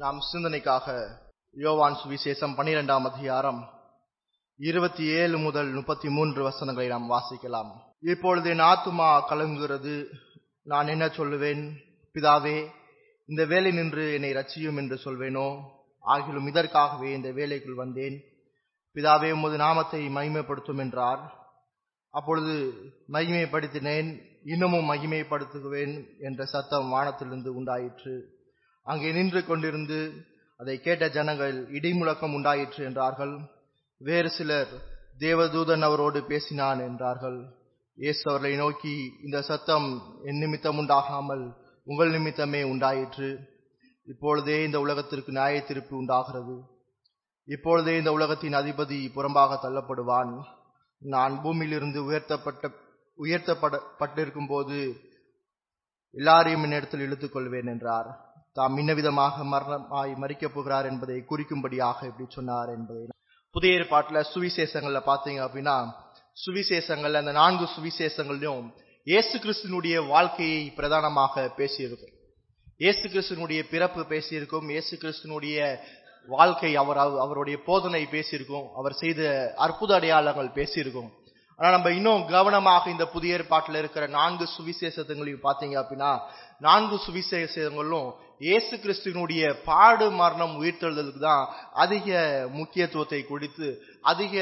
நாம் சிந்தனைக்காக யோவான் சுவிசேஷம் பனிரெண்டாம் அதிகாரம் இருபத்தி ஏழு முதல் முப்பத்தி மூன்று வசனங்களை நாம் வாசிக்கலாம் இப்பொழுது என் ஆத்துமா கலங்குகிறது நான் என்ன சொல்லுவேன் பிதாவே இந்த வேலை நின்று என்னை ரட்சியும் என்று சொல்வேனோ ஆகிலும் இதற்காகவே இந்த வேலைக்குள் வந்தேன் பிதாவே உமது நாமத்தை மகிமைப்படுத்தும் என்றார் அப்பொழுது மகிமைப்படுத்தினேன் இன்னமும் மகிமைப்படுத்துவேன் என்ற சத்தம் வானத்திலிருந்து உண்டாயிற்று அங்கே நின்று கொண்டிருந்து அதை கேட்ட ஜனங்கள் இடிமுழக்கம் உண்டாயிற்று என்றார்கள் வேறு சிலர் தேவதூதன் அவரோடு பேசினான் என்றார்கள் இயேசு அவர்களை நோக்கி இந்த சத்தம் என் நிமித்தம் உண்டாகாமல் உங்கள் நிமித்தமே உண்டாயிற்று இப்பொழுதே இந்த உலகத்திற்கு நியாய திருப்பி உண்டாகிறது இப்பொழுதே இந்த உலகத்தின் அதிபதி புறம்பாக தள்ளப்படுவான் நான் பூமியிலிருந்து உயர்த்தப்பட்ட உயர்த்தப்பட்டிருக்கும் போது எல்லாரையும் என்னிடத்தில் இழுத்துக் கொள்வேன் என்றார் தாம் இன்னவிதமாக மரணமாய் மறிக்கப் போகிறார் என்பதை குறிக்கும்படியாக இப்படி சொன்னார் என்பதை புதிய ஏற்பாட்டுல சுவிசேஷங்கள்ல பாத்தீங்க அப்படின்னா சுவிசேஷங்கள்ல அந்த நான்கு சுவிசேஷங்கள்லயும் இயேசு கிறிஸ்துனுடைய வாழ்க்கையை பிரதானமாக பேசியிருக்கும் இயேசு கிறிஸ்துனுடைய பிறப்பு பேசியிருக்கும் இயேசு கிறிஸ்துனுடைய வாழ்க்கை அவர் அவருடைய போதனை பேசியிருக்கும் அவர் செய்த அற்புத அடையாளங்கள் பேசியிருக்கும் ஆனா நம்ம இன்னும் கவனமாக இந்த புதிய ஏற்பாட்டில் இருக்கிற நான்கு சுவிசேஷங்களையும் பார்த்தீங்க அப்படின்னா நான்கு சுவிசேஷங்களும் இயேசு கிறிஸ்துவனுடைய பாடு மரணம் உயிர்த்தெழுதலுக்கு தான் அதிக முக்கியத்துவத்தை கொடுத்து அதிக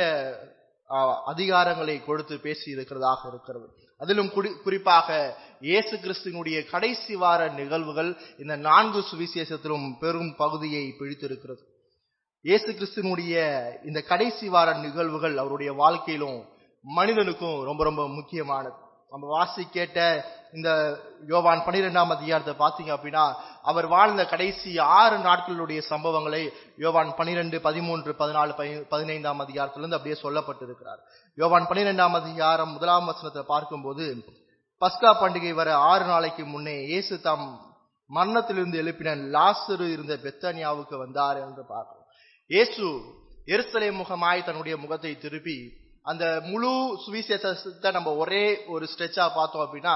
அதிகாரங்களை கொடுத்து பேசி இருக்கிறதாக இருக்கிறது அதிலும் குறிப்பாக இயேசு கிறிஸ்துவனுடைய கடைசி வார நிகழ்வுகள் இந்த நான்கு சுவிசேஷத்திலும் பெரும் பகுதியை பிடித்திருக்கிறது இயேசு கிறிஸ்துவனுடைய இந்த கடைசி வார நிகழ்வுகள் அவருடைய வாழ்க்கையிலும் மனிதனுக்கும் ரொம்ப ரொம்ப முக்கியமானது நம்ம வாசி கேட்ட இந்த யோவான் பனிரெண்டாம் அதிகாரத்தை பார்த்தீங்க அப்படின்னா அவர் வாழ்ந்த கடைசி ஆறு நாட்களுடைய சம்பவங்களை யோவான் பனிரெண்டு பதிமூன்று பதினாலு பதினைந்தாம் அதிகாரத்திலிருந்து அப்படியே சொல்லப்பட்டிருக்கிறார் யோவான் பனிரெண்டாம் அதிகாரம் முதலாம் வசனத்தை பார்க்கும்போது பஸ்கா பண்டிகை வர ஆறு நாளைக்கு முன்னே இயேசு தாம் மரணத்திலிருந்து எழுப்பின லாசரு இருந்த பெத்தனியாவுக்கு வந்தார் என்று பார்க்கிறோம் இயேசு எருசலே முகமாய் தன்னுடைய முகத்தை திருப்பி அந்த முழு சுவிசேஷத்தை நம்ம ஒரே ஒரு ஸ்ட்ரெச்சா பார்த்தோம் அப்படின்னா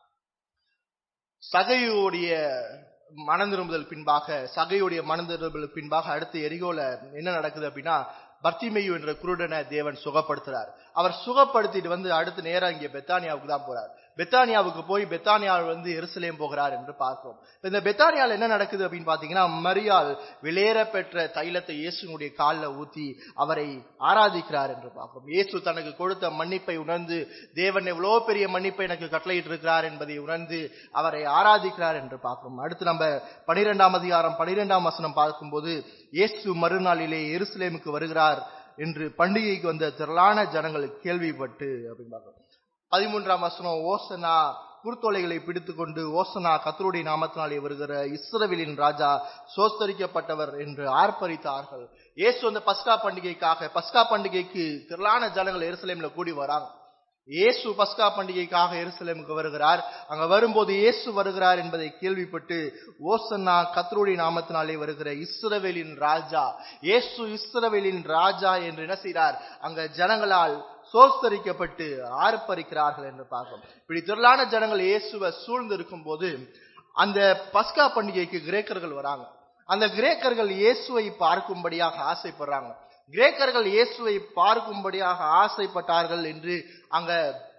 சகையுடைய மனந்திரும்புதல் பின்பாக சகையுடைய மனந்திரும்புதல் பின்பாக அடுத்து எரிகோல என்ன நடக்குது அப்படின்னா பர்த்திமையு என்ற குருடனை தேவன் சுகப்படுத்துறார் அவர் சுகப்படுத்திட்டு வந்து அடுத்து நேரம் இங்க பெத்தானியாவுக்கு தான் போறார் பெத்தானியாவுக்கு போய் பெத்தானியாவில் வந்து எருசலேம் போகிறார் என்று பார்க்கிறோம் இந்த பெத்தானியாவில் என்ன நடக்குது அப்படின்னு பாத்தீங்கன்னா மரியால் வெளியேற பெற்ற தைலத்தை இயேசுனுடைய காலில் ஊத்தி அவரை ஆராதிக்கிறார் என்று பார்க்கிறோம் இயேசு தனக்கு கொடுத்த மன்னிப்பை உணர்ந்து தேவன் எவ்வளவு பெரிய மன்னிப்பை எனக்கு கட்டளையிட்டு இருக்கிறார் என்பதை உணர்ந்து அவரை ஆராதிக்கிறார் என்று பார்க்கிறோம் அடுத்து நம்ம பனிரெண்டாம் அதிகாரம் பனிரெண்டாம் வசனம் பார்க்கும்போது இயேசு மறுநாளிலே எருசலேமுக்கு வருகிறார் என்று பண்டிகைக்கு வந்த திரளான ஜனங்கள் கேள்விப்பட்டு அப்படின்னு பார்க்கிறோம் பதிமூன்றாம் வசனம் ஓசனா குருத்தோலைகளை பிடித்து கொண்டு ஓசனா கத்தருடைய நாமத்தினாலே வருகிற இஸ்ரவேலின் ராஜா சோஸ்தரிக்கப்பட்டவர் என்று ஆர்ப்பரித்தார்கள் இயேசு அந்த பஸ்கா பண்டிகைக்காக பஸ்கா பண்டிகைக்கு திரளான ஜனங்கள் எருசலேம்ல கூடி வராங்க இயேசு பஸ்கா பண்டிகைக்காக எருசலேமுக்கு வருகிறார் அங்க வரும்போது இயேசு வருகிறார் என்பதை கேள்விப்பட்டு ஓசன்னா கத்தருடைய நாமத்தினாலே வருகிற இஸ்ரவேலின் ராஜா இயேசு இஸ்ரவேலின் ராஜா என்று என்ன செய்கிறார் அங்க ஜனங்களால் சோஸ்தரிக்கப்பட்டு ஆர்ப்பரிக்கிறார்கள் என்று பார்க்கிறோம் இப்படி திரளான ஜனங்கள் இயேசுவை சூழ்ந்து இருக்கும் போது அந்த பஸ்கா பண்டிகைக்கு கிரேக்கர்கள் வராங்க அந்த கிரேக்கர்கள் இயேசுவை பார்க்கும்படியாக ஆசைப்படுறாங்க கிரேக்கர்கள் இயேசுவை பார்க்கும்படியாக ஆசைப்பட்டார்கள் என்று அங்க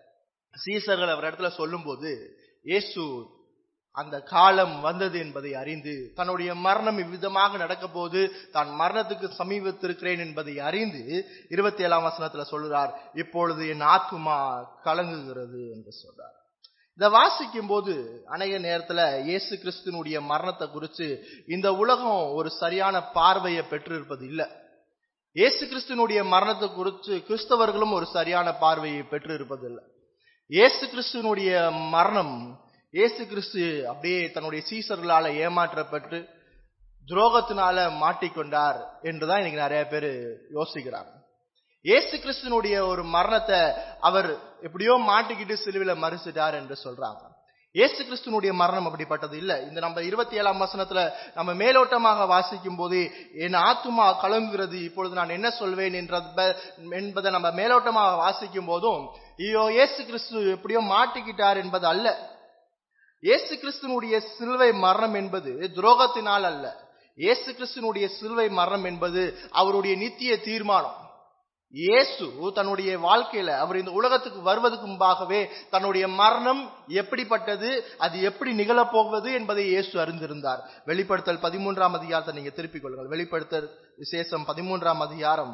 சீசர்கள் அவர் இடத்துல சொல்லும்போது இயேசு அந்த காலம் வந்தது என்பதை அறிந்து தன்னுடைய மரணம் இவ்விதமாக நடக்க போது தான் மரணத்துக்கு சமீபத்திருக்கிறேன் என்பதை அறிந்து இருபத்தி ஏழாம் வசனத்துல சொல்லுறார் இப்பொழுது என் ஆத்துமா கலங்குகிறது என்று சொல்றார் இதை வாசிக்கும் போது அநேக நேரத்துல இயேசு கிறிஸ்துனுடைய மரணத்தை குறித்து இந்த உலகம் ஒரு சரியான பார்வையை பெற்றிருப்பது இல்லை இயேசு கிறிஸ்துனுடைய மரணத்தை குறித்து கிறிஸ்தவர்களும் ஒரு சரியான பார்வையை பெற்று இருப்பதில்லை இயேசு கிறிஸ்துனுடைய மரணம் இயேசு கிறிஸ்து அப்படியே தன்னுடைய சீசர்களால ஏமாற்றப்பட்டு துரோகத்தினால மாட்டிக்கொண்டார் என்றுதான் இன்னைக்கு நிறைய பேர் யோசிக்கிறாங்க இயேசு கிறிஸ்துனுடைய ஒரு மரணத்தை அவர் எப்படியோ மாட்டிக்கிட்டு சிலுவில மறுச்சிட்டார் என்று சொல்றாங்க இயேசு கிறிஸ்துனுடைய மரணம் அப்படிப்பட்டது இல்ல இந்த நம்ம இருபத்தி ஏழாம் வசனத்துல நம்ம மேலோட்டமாக வாசிக்கும் போது என் ஆத்துமா கலங்குகிறது இப்பொழுது நான் என்ன சொல்வேன் என்ற என்பதை நம்ம மேலோட்டமாக வாசிக்கும் போதும் ஐயோ இயேசு கிறிஸ்து எப்படியோ மாட்டிக்கிட்டார் என்பது அல்ல இயேசு கிறிஸ்துனுடைய சிலுவை மரணம் என்பது துரோகத்தினால் அல்ல இயேசு கிறிஸ்துனுடைய சிலுவை மரணம் என்பது அவருடைய நித்திய தீர்மானம் இயேசு தன்னுடைய வாழ்க்கையில அவர் இந்த உலகத்துக்கு வருவதற்கு முன்பாகவே தன்னுடைய மரணம் எப்படிப்பட்டது அது எப்படி நிகழப்போவது என்பதை இயேசு அறிந்திருந்தார் வெளிப்படுத்தல் பதிமூன்றாம் அதிகாரத்தை நீங்க திருப்பிக் கொள்ளுங்கள் வெளிப்படுத்தல் விசேஷம் பதிமூன்றாம் அதிகாரம்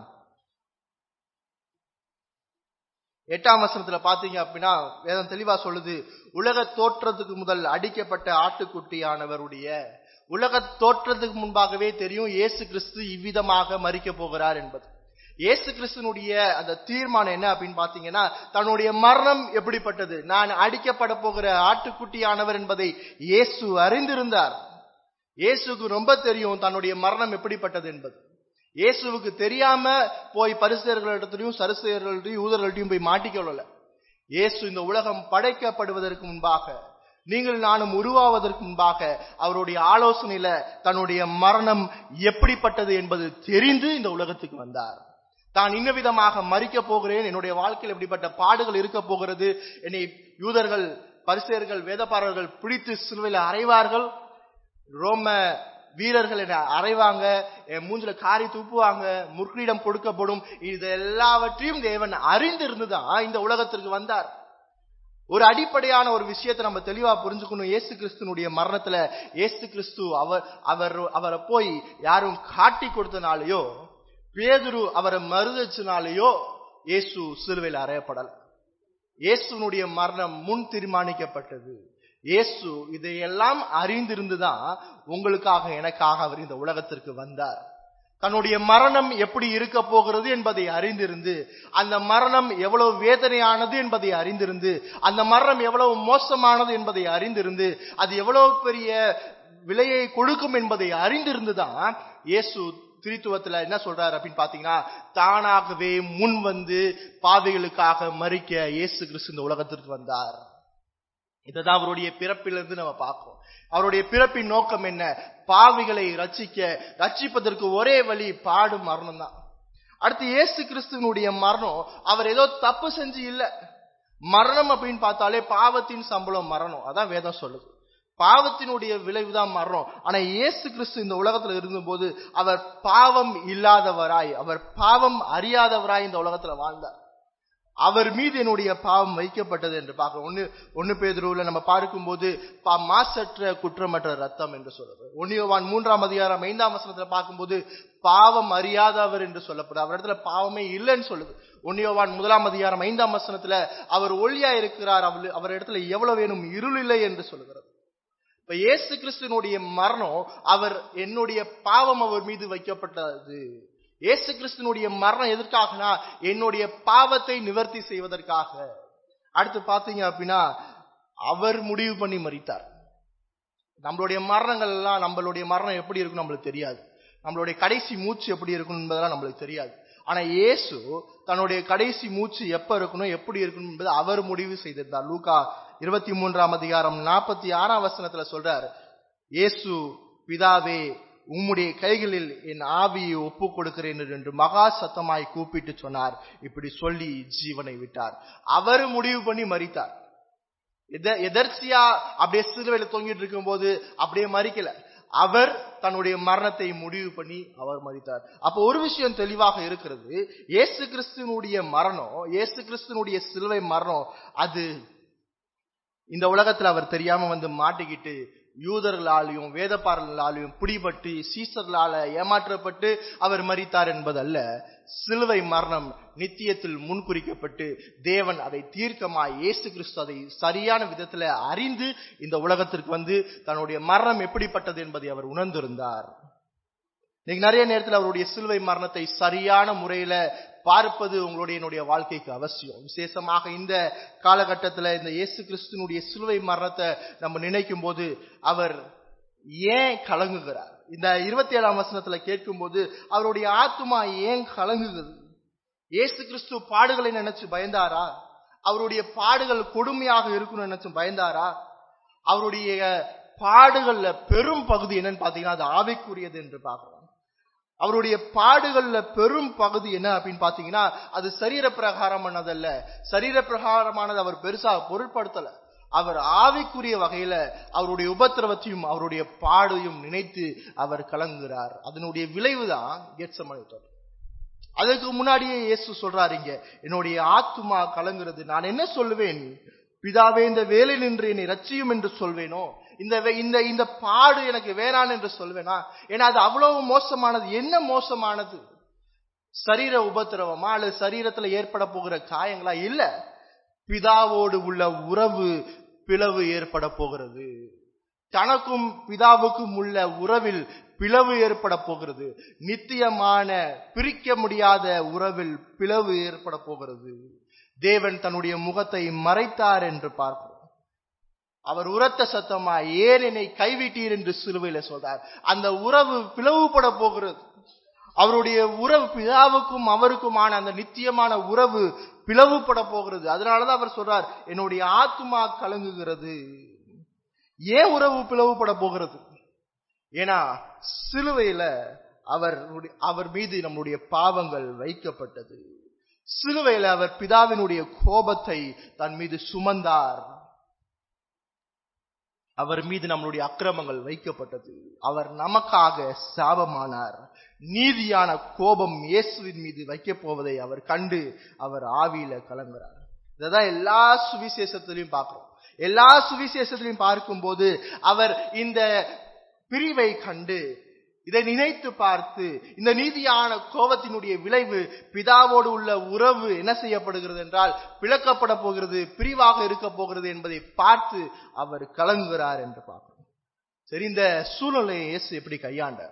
எட்டாம் வசனத்துல பாத்தீங்க அப்படின்னா வேதம் தெளிவா சொல்லுது உலக தோற்றத்துக்கு முதல் அடிக்கப்பட்ட ஆட்டுக்குட்டியானவருடைய உலக தோற்றத்துக்கு முன்பாகவே தெரியும் இயேசு கிறிஸ்து இவ்விதமாக மறிக்க போகிறார் என்பது இயேசு கிறிஸ்துனுடைய அந்த தீர்மானம் என்ன அப்படின்னு பாத்தீங்கன்னா தன்னுடைய மரணம் எப்படிப்பட்டது நான் அடிக்கப்பட போகிற ஆட்டுக்குட்டியானவர் என்பதை இயேசு அறிந்திருந்தார் இயேசுக்கு ரொம்ப தெரியும் தன்னுடைய மரணம் எப்படிப்பட்டது என்பது இயேசுவுக்கு தெரியாம போய் பரிசுகளிடத்திலையும் சரிசெயர்கள்ட்டையும் யூதர்கள்ட்டையும் போய் மாட்டிக்கொள்ளல இயேசு இந்த உலகம் படைக்கப்படுவதற்கு முன்பாக நீங்கள் நானும் உருவாவதற்கு முன்பாக அவருடைய ஆலோசனையில தன்னுடைய மரணம் எப்படிப்பட்டது என்பது தெரிந்து இந்த உலகத்துக்கு வந்தார் தான் இன்ன விதமாக மறிக்க போகிறேன் என்னுடைய வாழ்க்கையில் எப்படிப்பட்ட பாடுகள் இருக்க போகிறது என்னை யூதர்கள் பரிசேர்கள் வேதப்பாரர்கள் பிடித்து சிலுவையில் அறைவார்கள் ரோம வீரர்கள் என்னை அறைவாங்க என் மூஞ்சில காரி துப்புவாங்க முற்கிடம் கொடுக்கப்படும் இது எல்லாவற்றையும் தேவன் அறிந்திருந்துதான் இந்த உலகத்திற்கு வந்தார் ஒரு அடிப்படையான ஒரு விஷயத்தை நம்ம தெளிவா புரிஞ்சுக்கணும் இயேசு கிறிஸ்துனுடைய மரணத்துல இயேசு கிறிஸ்து அவர் அவர் அவரை போய் யாரும் காட்டி கொடுத்தனாலேயோ பேதுரு அவரை மறுதச்சினாலேயோ இயேசு சிலுவையில் அறையப்படல இயேசுனுடைய மரணம் முன் தீர்மானிக்கப்பட்டது இயேசு இதையெல்லாம் அறிந்திருந்துதான் உங்களுக்காக எனக்காக அவர் இந்த உலகத்திற்கு வந்தார் தன்னுடைய மரணம் எப்படி இருக்க போகிறது என்பதை அறிந்திருந்து அந்த மரணம் எவ்வளவு வேதனையானது என்பதை அறிந்திருந்து அந்த மரணம் எவ்வளவு மோசமானது என்பதை அறிந்திருந்து அது எவ்வளவு பெரிய விலையை கொடுக்கும் என்பதை அறிந்திருந்துதான் இயேசு திரித்துவத்துல என்ன சொல்றாரு அப்படின்னு பாத்தீங்கன்னா தானாகவே முன் வந்து பாதைகளுக்காக மறிக்க இயேசு கிறிஸ்து இந்த உலகத்திற்கு வந்தார் இதுதான் அவருடைய பிறப்பிலிருந்து நம்ம பார்ப்போம் அவருடைய பிறப்பின் நோக்கம் என்ன பாவிகளை ரட்சிக்க ரட்சிப்பதற்கு ஒரே வழி பாடு மரணம் தான் அடுத்து இயேசு கிறிஸ்துவனுடைய மரணம் அவர் ஏதோ தப்பு செஞ்சு இல்ல மரணம் அப்படின்னு பார்த்தாலே பாவத்தின் சம்பளம் மரணம் அதான் வேதம் சொல்லுது பாவத்தினுடைய விளைவுதான் மரணம் ஆனா இயேசு கிறிஸ்து இந்த உலகத்துல இருந்தபோது அவர் பாவம் இல்லாதவராய் அவர் பாவம் அறியாதவராய் இந்த உலகத்துல வாழ்ந்தார் அவர் மீது என்னுடைய பாவம் வைக்கப்பட்டது என்று பார்க்கிறோம் ஒன்னு ஒன்னு பேதுருவுல நம்ம பார்க்கும்போது பா மாசற்ற குற்றமற்ற ரத்தம் என்று சொல்றது ஒன்னியவான் மூன்றாம் அதிகாரம் ஐந்தாம் வசனத்துல பார்க்கும்போது பாவம் அறியாதவர் என்று சொல்லப்படுது அவர் இடத்துல பாவமே இல்லைன்னு சொல்லுது ஒன்னியவான் முதலாம் அதிகாரம் ஐந்தாம் வசனத்துல அவர் ஒளியா இருக்கிறார் அவர் அவர் இடத்துல எவ்வளவு வேணும் இருள் இல்லை என்று சொல்லுகிறது இப்ப இயேசு கிறிஸ்துனுடைய மரணம் அவர் என்னுடைய பாவம் அவர் மீது வைக்கப்பட்டது இயேசு கிறிஸ்துனுடைய மரணம் எதற்காகனா என்னுடைய பாவத்தை நிவர்த்தி செய்வதற்காக அடுத்து பாத்தீங்க அப்படின்னா அவர் முடிவு பண்ணி மறித்தார் நம்மளுடைய மரணங்கள் எல்லாம் நம்மளுடைய மரணம் எப்படி இருக்கும் நம்மளுக்கு தெரியாது நம்மளுடைய கடைசி மூச்சு எப்படி இருக்கும் என்பதெல்லாம் நம்மளுக்கு தெரியாது ஆனா இயேசு தன்னுடைய கடைசி மூச்சு எப்ப இருக்கணும் எப்படி இருக்கணும் என்பது அவர் முடிவு செய்திருந்தார் லூகா இருபத்தி மூன்றாம் அதிகாரம் நாற்பத்தி ஆறாம் வசனத்துல சொல்றார் இயேசு பிதாவே உம்முடைய கைகளில் என் ஆவியை ஒப்பு கொடுக்கிறேன் என்று மகா சத்தமாய் கூப்பிட்டு சொன்னார் இப்படி சொல்லி ஜீவனை விட்டார் அவர் முடிவு பண்ணி மறித்தார் எத- எதர்ச்சியா அப்படியே சிறுவையில தொங்கிட்டு இருக்கும்போது அப்படியே மறிக்கல அவர் தன்னுடைய மரணத்தை முடிவு பண்ணி அவர் மறித்தார் அப்போ ஒரு விஷயம் தெளிவாக இருக்கிறது இயேசு கிறிஸ்துவனுடைய மரணம் இயேசு கிறிஸ்துவனுடைய சிலுவை மரணம் அது இந்த உலகத்துல அவர் தெரியாம வந்து மாட்டிக்கிட்டு யூதர்களாலையும் வேதப்பாரர்களாலையும் பிடிபட்டு சீசர்களால ஏமாற்றப்பட்டு அவர் மரித்தார் என்பதல்ல சிலுவை மரணம் நித்தியத்தில் முன்குறிக்கப்பட்டு தேவன் அதை தீர்க்கமாய் இயேசு கிறிஸ்து அதை சரியான விதத்துல அறிந்து இந்த உலகத்திற்கு வந்து தன்னுடைய மரணம் எப்படிப்பட்டது என்பதை அவர் உணர்ந்திருந்தார் இன்னைக்கு நிறைய நேரத்தில் அவருடைய சிலுவை மரணத்தை சரியான முறையில பார்ப்பது உங்களுடைய என்னுடைய வாழ்க்கைக்கு அவசியம் விசேஷமாக இந்த காலகட்டத்துல இந்த இயேசு கிறிஸ்துனுடைய சிலுவை மரணத்தை நம்ம நினைக்கும் போது அவர் ஏன் கலங்குகிறார் இந்த இருபத்தி ஏழாம் வசனத்துல கேட்கும்போது அவருடைய ஆத்துமா ஏன் கலங்குகிறது இயேசு கிறிஸ்து பாடுகளை நினைச்சு பயந்தாரா அவருடைய பாடுகள் கொடுமையாக இருக்கும்னு நினைச்சு பயந்தாரா அவருடைய பாடுகள்ல பெரும் பகுதி என்னன்னு பாத்தீங்கன்னா அது ஆவிக்குரியது என்று பார்க்கிறோம் அவருடைய பாடுகள்ல பெரும் பகுதி என்ன அப்படின்னு பாத்தீங்கன்னா அது சரீர பிரகாரமானதல்ல சரீர பிரகாரமானது அவர் பெருசா பொருட்படுத்தல அவர் ஆவிக்குரிய வகையில அவருடைய உபத்திரவத்தையும் அவருடைய பாடையும் நினைத்து அவர் கலங்குகிறார் அதனுடைய விளைவுதான் கெட்சமனை தோட்டம் அதுக்கு முன்னாடியே இயேசு சொல்றாரு இங்க என்னுடைய ஆத்துமா கலங்குறது நான் என்ன சொல்லுவேன் பிதாவே இந்த வேலை நின்று என்னை ரட்சியும் என்று சொல்வேனோ இந்த வே- இந்த இந்த பாடு எனக்கு வேணான் என்று சொல்வேனா ஏன்னா அது அவ்வளவு மோசமானது என்ன மோசமானது சரீர உபத்திரவமா அல்லது சரீரத்துல ஏற்பட போகிற காயங்களா இல்ல பிதாவோடு உள்ள உறவு பிளவு ஏற்பட போகிறது தனக்கும் பிதாவுக்கும் உள்ள உறவில் பிளவு ஏற்பட போகிறது நித்தியமான பிரிக்க முடியாத உறவில் பிளவு ஏற்பட போகிறது தேவன் தன்னுடைய முகத்தை மறைத்தார் என்று பார்க்கிறோம் அவர் உரத்த சத்தமா ஏன் என்னை கைவிட்டீர் என்று சிலுவையில சொல்றார் அந்த உறவு பிளவுபட போகிறது அவருடைய உறவு பிதாவுக்கும் அவருக்குமான அந்த நித்தியமான உறவு பிளவுபட போகிறது அதனாலதான் அவர் சொல்றார் என்னுடைய ஆத்துமா கலங்குகிறது ஏன் உறவு பிளவுபட போகிறது ஏன்னா சிலுவையில அவர் அவர் மீது நம்முடைய பாவங்கள் வைக்கப்பட்டது சிலுவையில அவர் பிதாவினுடைய கோபத்தை தன் மீது சுமந்தார் அவர் மீது நம்மளுடைய அக்கிரமங்கள் வைக்கப்பட்டது அவர் நமக்காக சாபமானார் நீதியான கோபம் இயேசுவின் மீது வைக்கப் போவதை அவர் கண்டு அவர் ஆவியில கலங்குறார் இததான் எல்லா சுவிசேஷத்திலையும் பார்க்கிறோம் எல்லா சுவிசேஷத்திலையும் பார்க்கும்போது அவர் இந்த பிரிவை கண்டு இதை நினைத்து பார்த்து இந்த நீதியான கோபத்தினுடைய விளைவு பிதாவோடு உள்ள உறவு என்ன செய்யப்படுகிறது என்றால் பிளக்கப்பட போகிறது பிரிவாக இருக்க போகிறது என்பதை பார்த்து அவர் கலங்குகிறார் என்று பார்க்கிறோம் சரி இந்த சூழ்நிலையை இயேசு எப்படி கையாண்டார்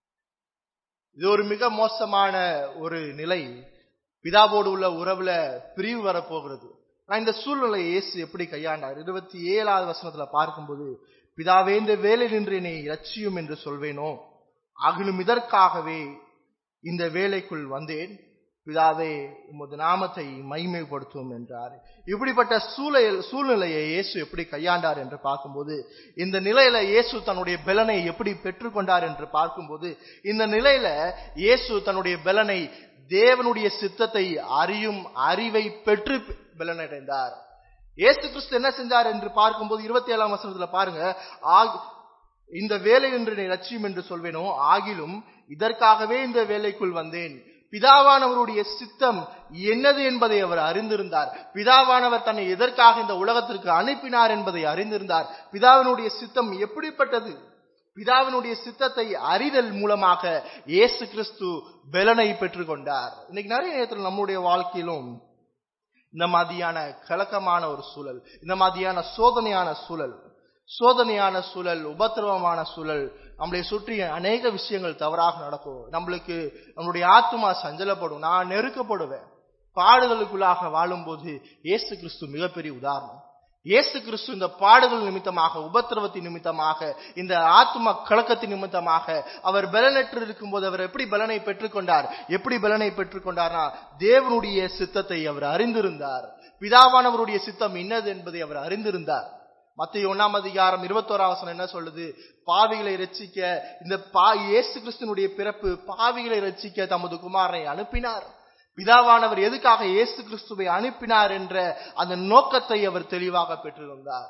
இது ஒரு மிக மோசமான ஒரு நிலை பிதாவோடு உள்ள உறவுல பிரிவு வரப்போகிறது நான் இந்த சூழ்நிலையை இயேசு எப்படி கையாண்டார் இருபத்தி ஏழாவது வசனத்துல பார்க்கும்போது பிதாவே இந்த வேலை நின்று என்னை ரட்சியும் என்று சொல்வேனோ அகிலும் இதற்காகவே இந்த வேலைக்குள் வந்தேன் பிதாவே உமது நாமத்தை மைமைப்படுத்துவோம் என்றார் இப்படிப்பட்ட சூழல் சூழ்நிலையை இயேசு எப்படி கையாண்டார் என்று பார்க்கும்போது இந்த நிலையில இயேசு தன்னுடைய பலனை எப்படி பெற்றுக்கொண்டார் என்று பார்க்கும்போது இந்த நிலையில இயேசு தன்னுடைய பலனை தேவனுடைய சித்தத்தை அறியும் அறிவை பெற்று பலனடைந்தார் இயேசு கிறிஸ்து என்ன செஞ்சார் என்று பார்க்கும்போது இருபத்தி ஏழாம் வசனத்துல பாருங்க ஆக்- இந்த வேலை என்று நீ ரட்சியும் என்று சொல்வேனோ ஆகிலும் இதற்காகவே இந்த வேலைக்குள் வந்தேன் பிதாவானவருடைய சித்தம் என்னது என்பதை அவர் அறிந்திருந்தார் பிதாவானவர் தன்னை எதற்காக இந்த உலகத்திற்கு அனுப்பினார் என்பதை அறிந்திருந்தார் பிதாவினுடைய சித்தம் எப்படிப்பட்டது பிதாவினுடைய சித்தத்தை அறிதல் மூலமாக இயேசு கிறிஸ்து பலனை பெற்றுக்கொண்டார் இன்னைக்கு நிறைய நேரத்தில் நம்முடைய வாழ்க்கையிலும் இந்த மாதிரியான கலக்கமான ஒரு சூழல் இந்த மாதிரியான சோதனையான சூழல் சோதனையான சூழல் உபத்திரவமான சூழல் நம்மளை சுற்றி அநேக விஷயங்கள் தவறாக நடக்கும் நம்மளுக்கு நம்மளுடைய ஆத்மா சஞ்சலப்படும் நான் நெருக்கப்படுவேன் பாடுகளுக்குள்ளாக வாழும்போது இயேசு கிறிஸ்து மிகப்பெரிய உதாரணம் இயேசு கிறிஸ்து இந்த பாடுகள் நிமித்தமாக உபத்திரவத்தின் நிமித்தமாக இந்த ஆத்ம கலக்கத்தின் நிமித்தமாக அவர் பலனற்று இருக்கும்போது அவர் எப்படி பலனை பெற்றுக்கொண்டார் எப்படி பலனை பெற்றுக்கொண்டார்னா தேவனுடைய சித்தத்தை அவர் அறிந்திருந்தார் பிதாவானவருடைய சித்தம் என்னது என்பதை அவர் அறிந்திருந்தார் மத்திய ஒன்னாம் அதிகாரம் இருபத்தோராம் வசனம் என்ன சொல்லுது பாவிகளை ரட்சிக்க இந்த பா இயேசு கிறிஸ்துனுடைய பிறப்பு பாவிகளை ரட்சிக்க தமது குமாரனை அனுப்பினார் பிதாவானவர் எதுக்காக இயேசு கிறிஸ்துவை அனுப்பினார் என்ற அந்த நோக்கத்தை அவர் தெளிவாக பெற்றிருந்தார்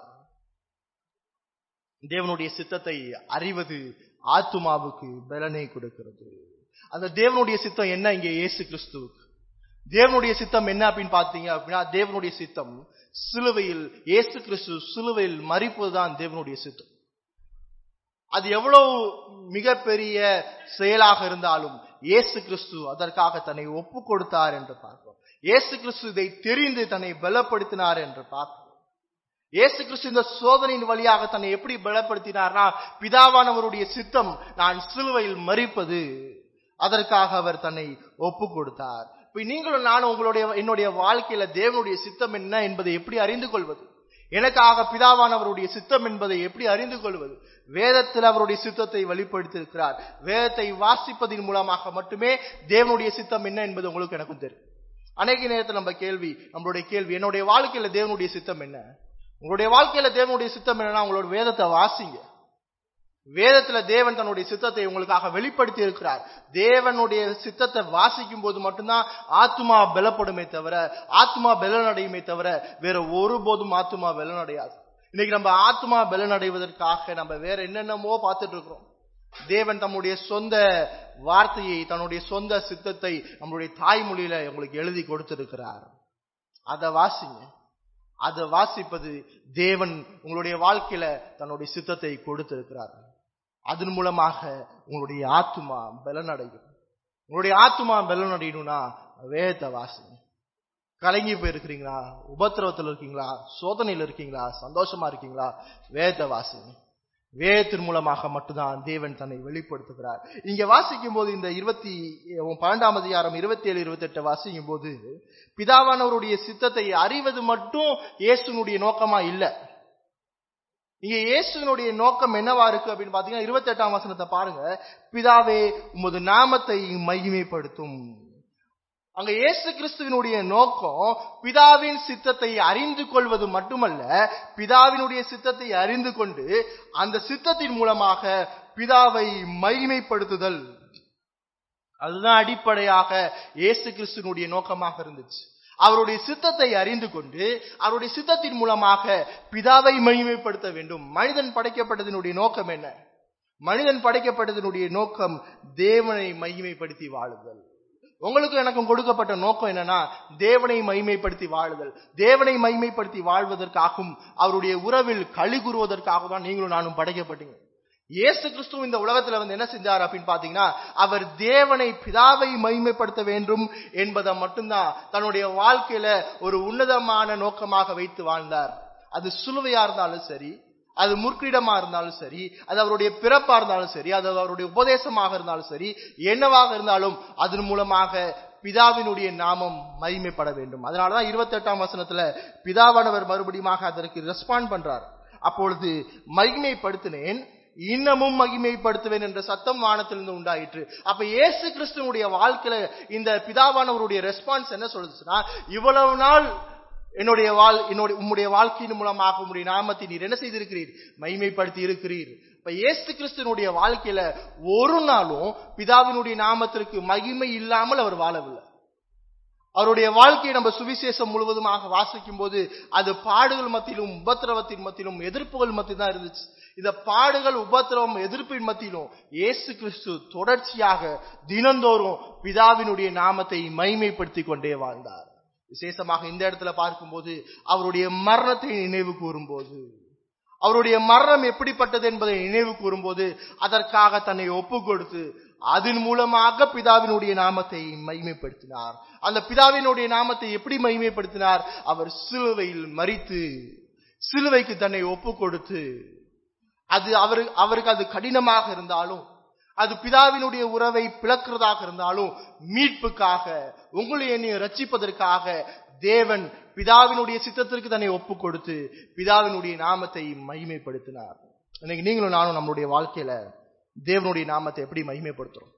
தேவனுடைய சித்தத்தை அறிவது ஆத்துமாவுக்கு பலனை கொடுக்கிறது அந்த தேவனுடைய சித்தம் என்ன இங்க இயேசு கிறிஸ்துவுக்கு தேவனுடைய சித்தம் என்ன அப்படின்னு பார்த்தீங்க அப்படின்னா தேவனுடைய சித்தம் சிலுவையில் இயேசு கிறிஸ்து சிலுவையில் மறிப்பதுதான் தேவனுடைய சித்தம் அது எவ்வளவு மிகப்பெரிய செயலாக இருந்தாலும் இயேசு கிறிஸ்து அதற்காக தன்னை ஒப்பு கொடுத்தார் என்று பார்க்கிறோம் இயேசு கிறிஸ்து இதை தெரிந்து தன்னை பலப்படுத்தினார் என்று பார்க்கிறோம் இயேசு கிறிஸ்து இந்த சோதனையின் வழியாக தன்னை எப்படி பலப்படுத்தினார்னா பிதாவானவருடைய சித்தம் நான் சிலுவையில் மறிப்பது அதற்காக அவர் தன்னை ஒப்பு கொடுத்தார் இப்ப நீங்களும் நானும் உங்களுடைய என்னுடைய வாழ்க்கையில தேவனுடைய சித்தம் என்ன என்பதை எப்படி அறிந்து கொள்வது எனக்காக பிதாவானவருடைய சித்தம் என்பதை எப்படி அறிந்து கொள்வது வேதத்தில் அவருடைய சித்தத்தை வெளிப்படுத்தியிருக்கிறார் வேதத்தை வாசிப்பதன் மூலமாக மட்டுமே தேவனுடைய சித்தம் என்ன என்பது உங்களுக்கு எனக்கும் தெரியும் அநேக நேரத்தில் நம்ம கேள்வி நம்மளுடைய கேள்வி என்னுடைய வாழ்க்கையில தேவனுடைய சித்தம் என்ன உங்களுடைய வாழ்க்கையில தேவனுடைய சித்தம் என்னன்னா உங்களோட வேதத்தை வாசிங்க வேதத்துல தேவன் தன்னுடைய சித்தத்தை உங்களுக்காக வெளிப்படுத்தி இருக்கிறார் தேவனுடைய சித்தத்தை வாசிக்கும் போது மட்டும்தான் ஆத்மா பலப்படுமே தவிர ஆத்மா பலனடையுமே தவிர வேற ஒருபோதும் ஆத்மா பலனடையாது இன்னைக்கு நம்ம ஆத்மா பலன் அடைவதற்காக நம்ம வேற என்னென்னமோ பார்த்துட்டு இருக்கிறோம் தேவன் தம்முடைய சொந்த வார்த்தையை தன்னுடைய சொந்த சித்தத்தை நம்முடைய தாய்மொழியில உங்களுக்கு எழுதி கொடுத்திருக்கிறார் அதை வாசிங்க அதை வாசிப்பது தேவன் உங்களுடைய வாழ்க்கையில தன்னுடைய சித்தத்தை கொடுத்திருக்கிறார் அதன் மூலமாக உங்களுடைய ஆத்மா பலனடையும் உங்களுடைய ஆத்மா பலனடையணும்னா வேதத்தை வாசிங்க கலங்கி போயிருக்கிறீங்களா உபத்திரவத்தில் இருக்கீங்களா சோதனையில் இருக்கீங்களா சந்தோஷமா இருக்கீங்களா வேதத்தை வாசிங்க வேதத்தின் மூலமாக மட்டும்தான் தேவன் தன்னை வெளிப்படுத்துகிறார் இங்க வாசிக்கும் போது இந்த இருபத்தி பன்னெண்டாம் அதிகாரம் இருபத்தி ஏழு இருபத்தி எட்டு வாசிக்கும் போது பிதாவானவருடைய சித்தத்தை அறிவது மட்டும் இயேசுனுடைய நோக்கமா இல்ல இங்க இயேசுனுடைய நோக்கம் என்னவா இருக்கு அப்படின்னு பாத்தீங்கன்னா இருபத்தி எட்டாம் வசனத்தை பாருங்க பிதாவே உமது நாமத்தை மகிமைப்படுத்தும் அங்க இயேசு கிறிஸ்துவினுடைய நோக்கம் பிதாவின் சித்தத்தை அறிந்து கொள்வது மட்டுமல்ல பிதாவினுடைய சித்தத்தை அறிந்து கொண்டு அந்த சித்தத்தின் மூலமாக பிதாவை மகிமைப்படுத்துதல் அதுதான் அடிப்படையாக இயேசு கிறிஸ்துவனுடைய நோக்கமாக இருந்துச்சு அவருடைய சித்தத்தை அறிந்து கொண்டு அவருடைய சித்தத்தின் மூலமாக பிதாவை மகிமைப்படுத்த வேண்டும் மனிதன் படைக்கப்பட்டதனுடைய நோக்கம் என்ன மனிதன் படைக்கப்பட்டதனுடைய நோக்கம் தேவனை மகிமைப்படுத்தி வாழுதல் உங்களுக்கும் எனக்கும் கொடுக்கப்பட்ட நோக்கம் என்னன்னா தேவனை மகிமைப்படுத்தி வாழுதல் தேவனை மகிமைப்படுத்தி வாழ்வதற்காகவும் அவருடைய உறவில் களி கூறுவதற்காக தான் நீங்களும் நானும் படைக்கப்பட்டீங்க இயேசு கிறிஸ்து இந்த உலகத்துல வந்து என்ன செஞ்சார் அப்படின்னு பாத்தீங்கன்னா அவர் தேவனை பிதாவை மகிமைப்படுத்த வேண்டும் என்பதை மட்டும்தான் தன்னுடைய வாழ்க்கையில ஒரு உன்னதமான நோக்கமாக வைத்து வாழ்ந்தார் அது சுலுவையா இருந்தாலும் சரி அது முற்கிடமா இருந்தாலும் சரி அது அவருடைய பிறப்பா இருந்தாலும் சரி அது அவருடைய உபதேசமாக இருந்தாலும் சரி என்னவாக இருந்தாலும் அதன் மூலமாக பிதாவினுடைய நாமம் மகிமைப்பட வேண்டும் அதனாலதான் இருபத்தி எட்டாம் வசனத்துல பிதாவானவர் மறுபடியும் அதற்கு ரெஸ்பாண்ட் பண்றார் அப்பொழுது மகிமைப்படுத்தினேன் இன்னமும் மகிமைப்படுத்துவேன் என்ற சத்தம் வானத்திலிருந்து உண்டாயிற்று அப்ப இயேசு கிறிஸ்துவனுடைய வாழ்க்கையில இந்த பிதாவானவருடைய ரெஸ்பான்ஸ் என்ன சொல்லுச்சுன்னா இவ்வளவு நாள் என்னுடைய வாழ் என்னுடைய உம்முடைய வாழ்க்கையின் மூலமாக உம்முடைய நாமத்தை நீர் என்ன செய்திருக்கிறீர் மகிமைப்படுத்தி இருக்கிறீர் இப்ப இயேசு கிறிஸ்துவனுடைய வாழ்க்கையில ஒரு நாளும் பிதாவினுடைய நாமத்திற்கு மகிமை இல்லாமல் அவர் வாழவில்லை அவருடைய வாழ்க்கையை நம்ம சுவிசேஷம் முழுவதுமாக வாசிக்கும் போது அது பாடுகள் மத்தியிலும் உபத்திரவத்தின் மத்தியிலும் எதிர்ப்புகள் மத்தியில் தான் இருந்துச்சு இந்த பாடுகள் உபத்திரவம் எதிர்ப்பின் மத்தியிலும் இயேசு கிறிஸ்து தொடர்ச்சியாக தினந்தோறும் பிதாவினுடைய நாமத்தை மைமைப்படுத்தி கொண்டே வாழ்ந்தார் விசேஷமாக இந்த இடத்துல பார்க்கும்போது அவருடைய மரணத்தை நினைவு கூறும்போது அவருடைய மரணம் எப்படிப்பட்டது என்பதை நினைவு கூறும்போது அதற்காக தன்னை ஒப்பு கொடுத்து அதன் மூலமாக பிதாவினுடைய நாமத்தை மகிமைப்படுத்தினார் அந்த பிதாவினுடைய நாமத்தை எப்படி மகிமைப்படுத்தினார் அவர் சிலுவையில் மறித்து சிலுவைக்கு தன்னை ஒப்பு கொடுத்து அது அவரு அவருக்கு அது கடினமாக இருந்தாலும் அது பிதாவினுடைய உறவை பிளக்கிறதாக இருந்தாலும் மீட்புக்காக உங்களை என்னை ரட்சிப்பதற்காக தேவன் பிதாவினுடைய சித்தத்திற்கு தன்னை ஒப்பு கொடுத்து பிதாவினுடைய நாமத்தை மகிமைப்படுத்தினார் இன்னைக்கு நீங்களும் நானும் நம்மளுடைய வாழ்க்கையில தேவனுடைய நாமத்தை எப்படி மகிமைப்படுத்துறோம்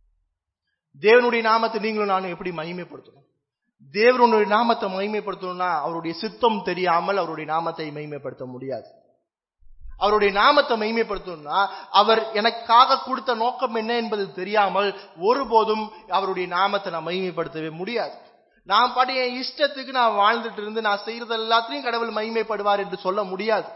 தேவனுடைய நாமத்தை நீங்களும் நானும் எப்படி மகிமைப்படுத்துறோம் தேவனுடைய நாமத்தை மகிமைப்படுத்தணும்னா அவருடைய சித்தம் தெரியாமல் அவருடைய நாமத்தை மகிமைப்படுத்த முடியாது அவருடைய நாமத்தை மகிமைப்படுத்தணும்னா அவர் எனக்காக கொடுத்த நோக்கம் என்ன என்பது தெரியாமல் ஒருபோதும் அவருடைய நாமத்தை நான் மகிமைப்படுத்தவே முடியாது நான் பாட்டு என் இஷ்டத்துக்கு நான் வாழ்ந்துட்டு இருந்து நான் செய்யறது எல்லாத்தையும் கடவுள் மகிமைப்படுவார் என்று சொல்ல முடியாது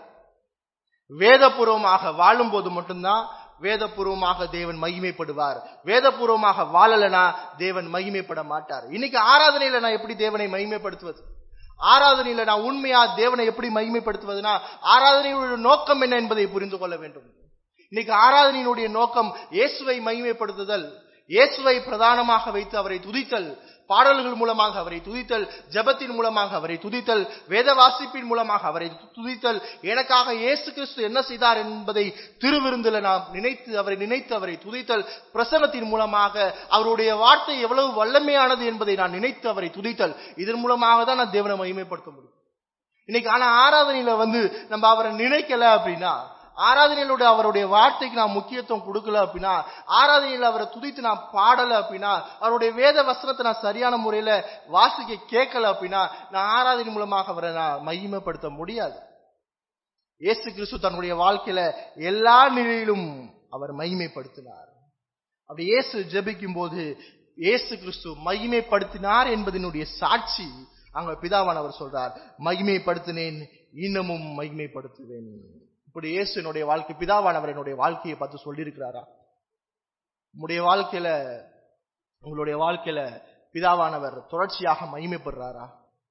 வேதபூர்வமாக வாழும் போது மட்டும்தான் வேதபூர்வமாக தேவன் மகிமைப்படுவார் வேதபூர்வமாக வாழலனா தேவன் மகிமைப்பட மாட்டார் இன்னைக்கு ஆராதனையில நான் எப்படி தேவனை மகிமைப்படுத்துவது ஆராதனையில நான் உண்மையா தேவனை எப்படி மகிமைப்படுத்துவதுனா ஆராதனையுடைய நோக்கம் என்ன என்பதை புரிந்து கொள்ள வேண்டும் இன்னைக்கு ஆராதனையினுடைய நோக்கம் இயேசுவை மகிமைப்படுத்துதல் இயேசுவை பிரதானமாக வைத்து அவரை துதித்தல் பாடல்கள் மூலமாக அவரை துதித்தல் ஜபத்தின் மூலமாக அவரை துதித்தல் வேத வாசிப்பின் மூலமாக அவரை துதித்தல் எனக்காக இயேசு கிறிஸ்து என்ன செய்தார் என்பதை திருவிருந்தில் நாம் நினைத்து அவரை நினைத்து அவரை துதித்தல் பிரசனத்தின் மூலமாக அவருடைய வார்த்தை எவ்வளவு வல்லமையானது என்பதை நான் நினைத்து அவரை துதித்தல் இதன் மூலமாக தான் நான் தேவனை மகிமைப்படுத்த முடியும் இன்னைக்கு ஆனா ஆராதனையில வந்து நம்ம அவரை நினைக்கல அப்படின்னா ஆராதனையிலோட அவருடைய வார்த்தைக்கு நான் முக்கியத்துவம் கொடுக்கல அப்படின்னா ஆராதனையில் அவரை துதித்து நான் பாடல அப்படின்னா அவருடைய வேத வசனத்தை நான் சரியான முறையில வாசிக்க கேட்கல அப்படின்னா நான் ஆராதனை மூலமாக அவரை நான் மகிமைப்படுத்த முடியாது இயேசு கிறிஸ்து தன்னுடைய வாழ்க்கையில எல்லா நிலையிலும் அவர் மகிமைப்படுத்தினார் அப்படி இயேசு ஜெபிக்கும் போது இயேசு கிறிஸ்து மகிமைப்படுத்தினார் என்பதனுடைய சாட்சி அங்க பிதாவானவர் சொல்றார் மகிமைப்படுத்தினேன் இன்னமும் மகிமைப்படுத்துவேன் இப்படி இயேசு என்னுடைய வாழ்க்கை பிதாவானவர் என்னுடைய வாழ்க்கையை பார்த்து சொல்லியிருக்கிறாரா உங்களுடைய வாழ்க்கையில உங்களுடைய வாழ்க்கையில பிதாவானவர் தொடர்ச்சியாக மகிமைப்படுறாரா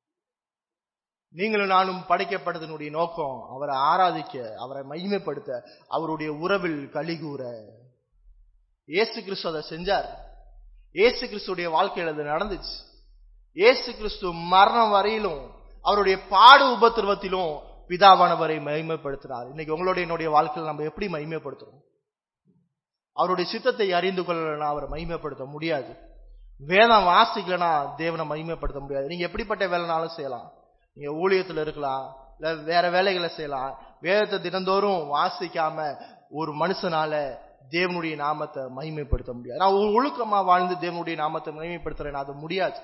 நீங்களும் நானும் படைக்கப்பட்டதனுடைய நோக்கம் அவரை ஆராதிக்க அவரை மகிமைப்படுத்த அவருடைய உறவில் கலிகூற இயேசு கிறிஸ்து அதை செஞ்சார் இயேசு கிறிஸ்துடைய வாழ்க்கையில் அது நடந்துச்சு இயேசு கிறிஸ்து மரணம் வரையிலும் அவருடைய பாடு உபத்திரவத்திலும் பிதாவானவரை மகிமைப்படுத்தினார் இன்னைக்கு உங்களுடைய என்னுடைய வாழ்க்கையில் நம்ம எப்படி மகிமைப்படுத்துறோம் அவருடைய சித்தத்தை அறிந்து கொள்ளலனா அவரை மகிமைப்படுத்த முடியாது வேதம் வாசிக்கலனா தேவனை மகிமைப்படுத்த முடியாது நீங்க எப்படிப்பட்ட வேலைனாலும் செய்யலாம் நீங்க ஊழியத்துல இருக்கலாம் இல்ல வேற வேலைகளை செய்யலாம் வேதத்தை தினந்தோறும் வாசிக்காம ஒரு மனுஷனால தேவனுடைய நாமத்தை மகிமைப்படுத்த முடியாது நான் ஒரு ஒழுக்கமா வாழ்ந்து தேவனுடைய நாமத்தை மகிமைப்படுத்துறேன் அது முடியாது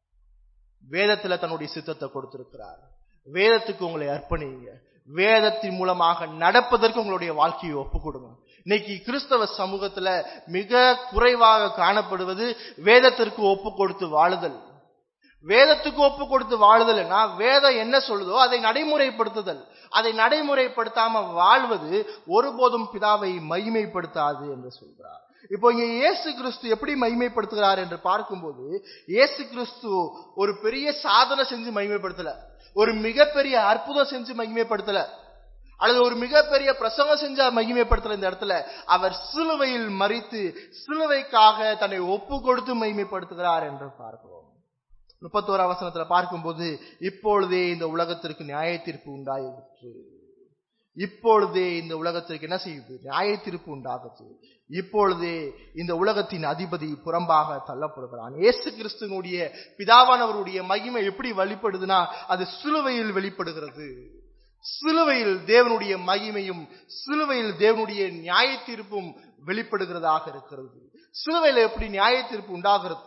வேதத்துல தன்னுடைய சித்தத்தை கொடுத்திருக்கிறார் வேதத்துக்கு உங்களை அர்ப்பணிங்க வேதத்தின் மூலமாக நடப்பதற்கு உங்களுடைய வாழ்க்கையை ஒப்பு கொடுங்க இன்னைக்கு கிறிஸ்தவ சமூகத்துல மிக குறைவாக காணப்படுவது வேதத்திற்கு ஒப்பு கொடுத்து வாழுதல் வேதத்துக்கு ஒப்பு கொடுத்து வாழுதல்னா வேதம் என்ன சொல்லுதோ அதை நடைமுறைப்படுத்துதல் அதை நடைமுறைப்படுத்தாம வாழ்வது ஒருபோதும் பிதாவை மகிமைப்படுத்தாது என்று சொல்கிறார் இப்போ இங்க இயேசு கிறிஸ்து எப்படி மகிமைப்படுத்துகிறார் என்று பார்க்கும்போது இயேசு கிறிஸ்து ஒரு பெரிய சாதனை செஞ்சு மகிமைப்படுத்தல ஒரு மிகப்பெரிய அற்புதம் செஞ்சு மகிமைப்படுத்தல அல்லது ஒரு மிகப்பெரிய பிரசங்கம் செஞ்ச மகிமைப்படுத்தல இந்த இடத்துல அவர் சிலுவையில் மறித்து சிலுவைக்காக தன்னை ஒப்பு கொடுத்து மகிமைப்படுத்துகிறார் என்று பார்க்கிறோம் முப்பத்தோரா வசனத்துல பார்க்கும்போது இப்பொழுதே இந்த உலகத்திற்கு நியாய தீர்ப்பு உண்டாயிற்று இப்பொழுதே இந்த உலகத்திற்கு என்ன செய்யுது நியாய தீர்ப்பு உண்டாகுது இப்பொழுதே இந்த உலகத்தின் அதிபதி புறம்பாக தள்ளப்படுகிறான் இயேசு கிறிஸ்துவனுடைய பிதாவானவருடைய மகிமை எப்படி வெளிப்படுதுன்னா அது சிலுவையில் வெளிப்படுகிறது சிலுவையில் தேவனுடைய மகிமையும் சிலுவையில் தேவனுடைய நியாய தீர்ப்பும் வெளிப்படுகிறதாக இருக்கிறது சிலுவையில எப்படி நியாய தீர்ப்பு உண்டாகிறது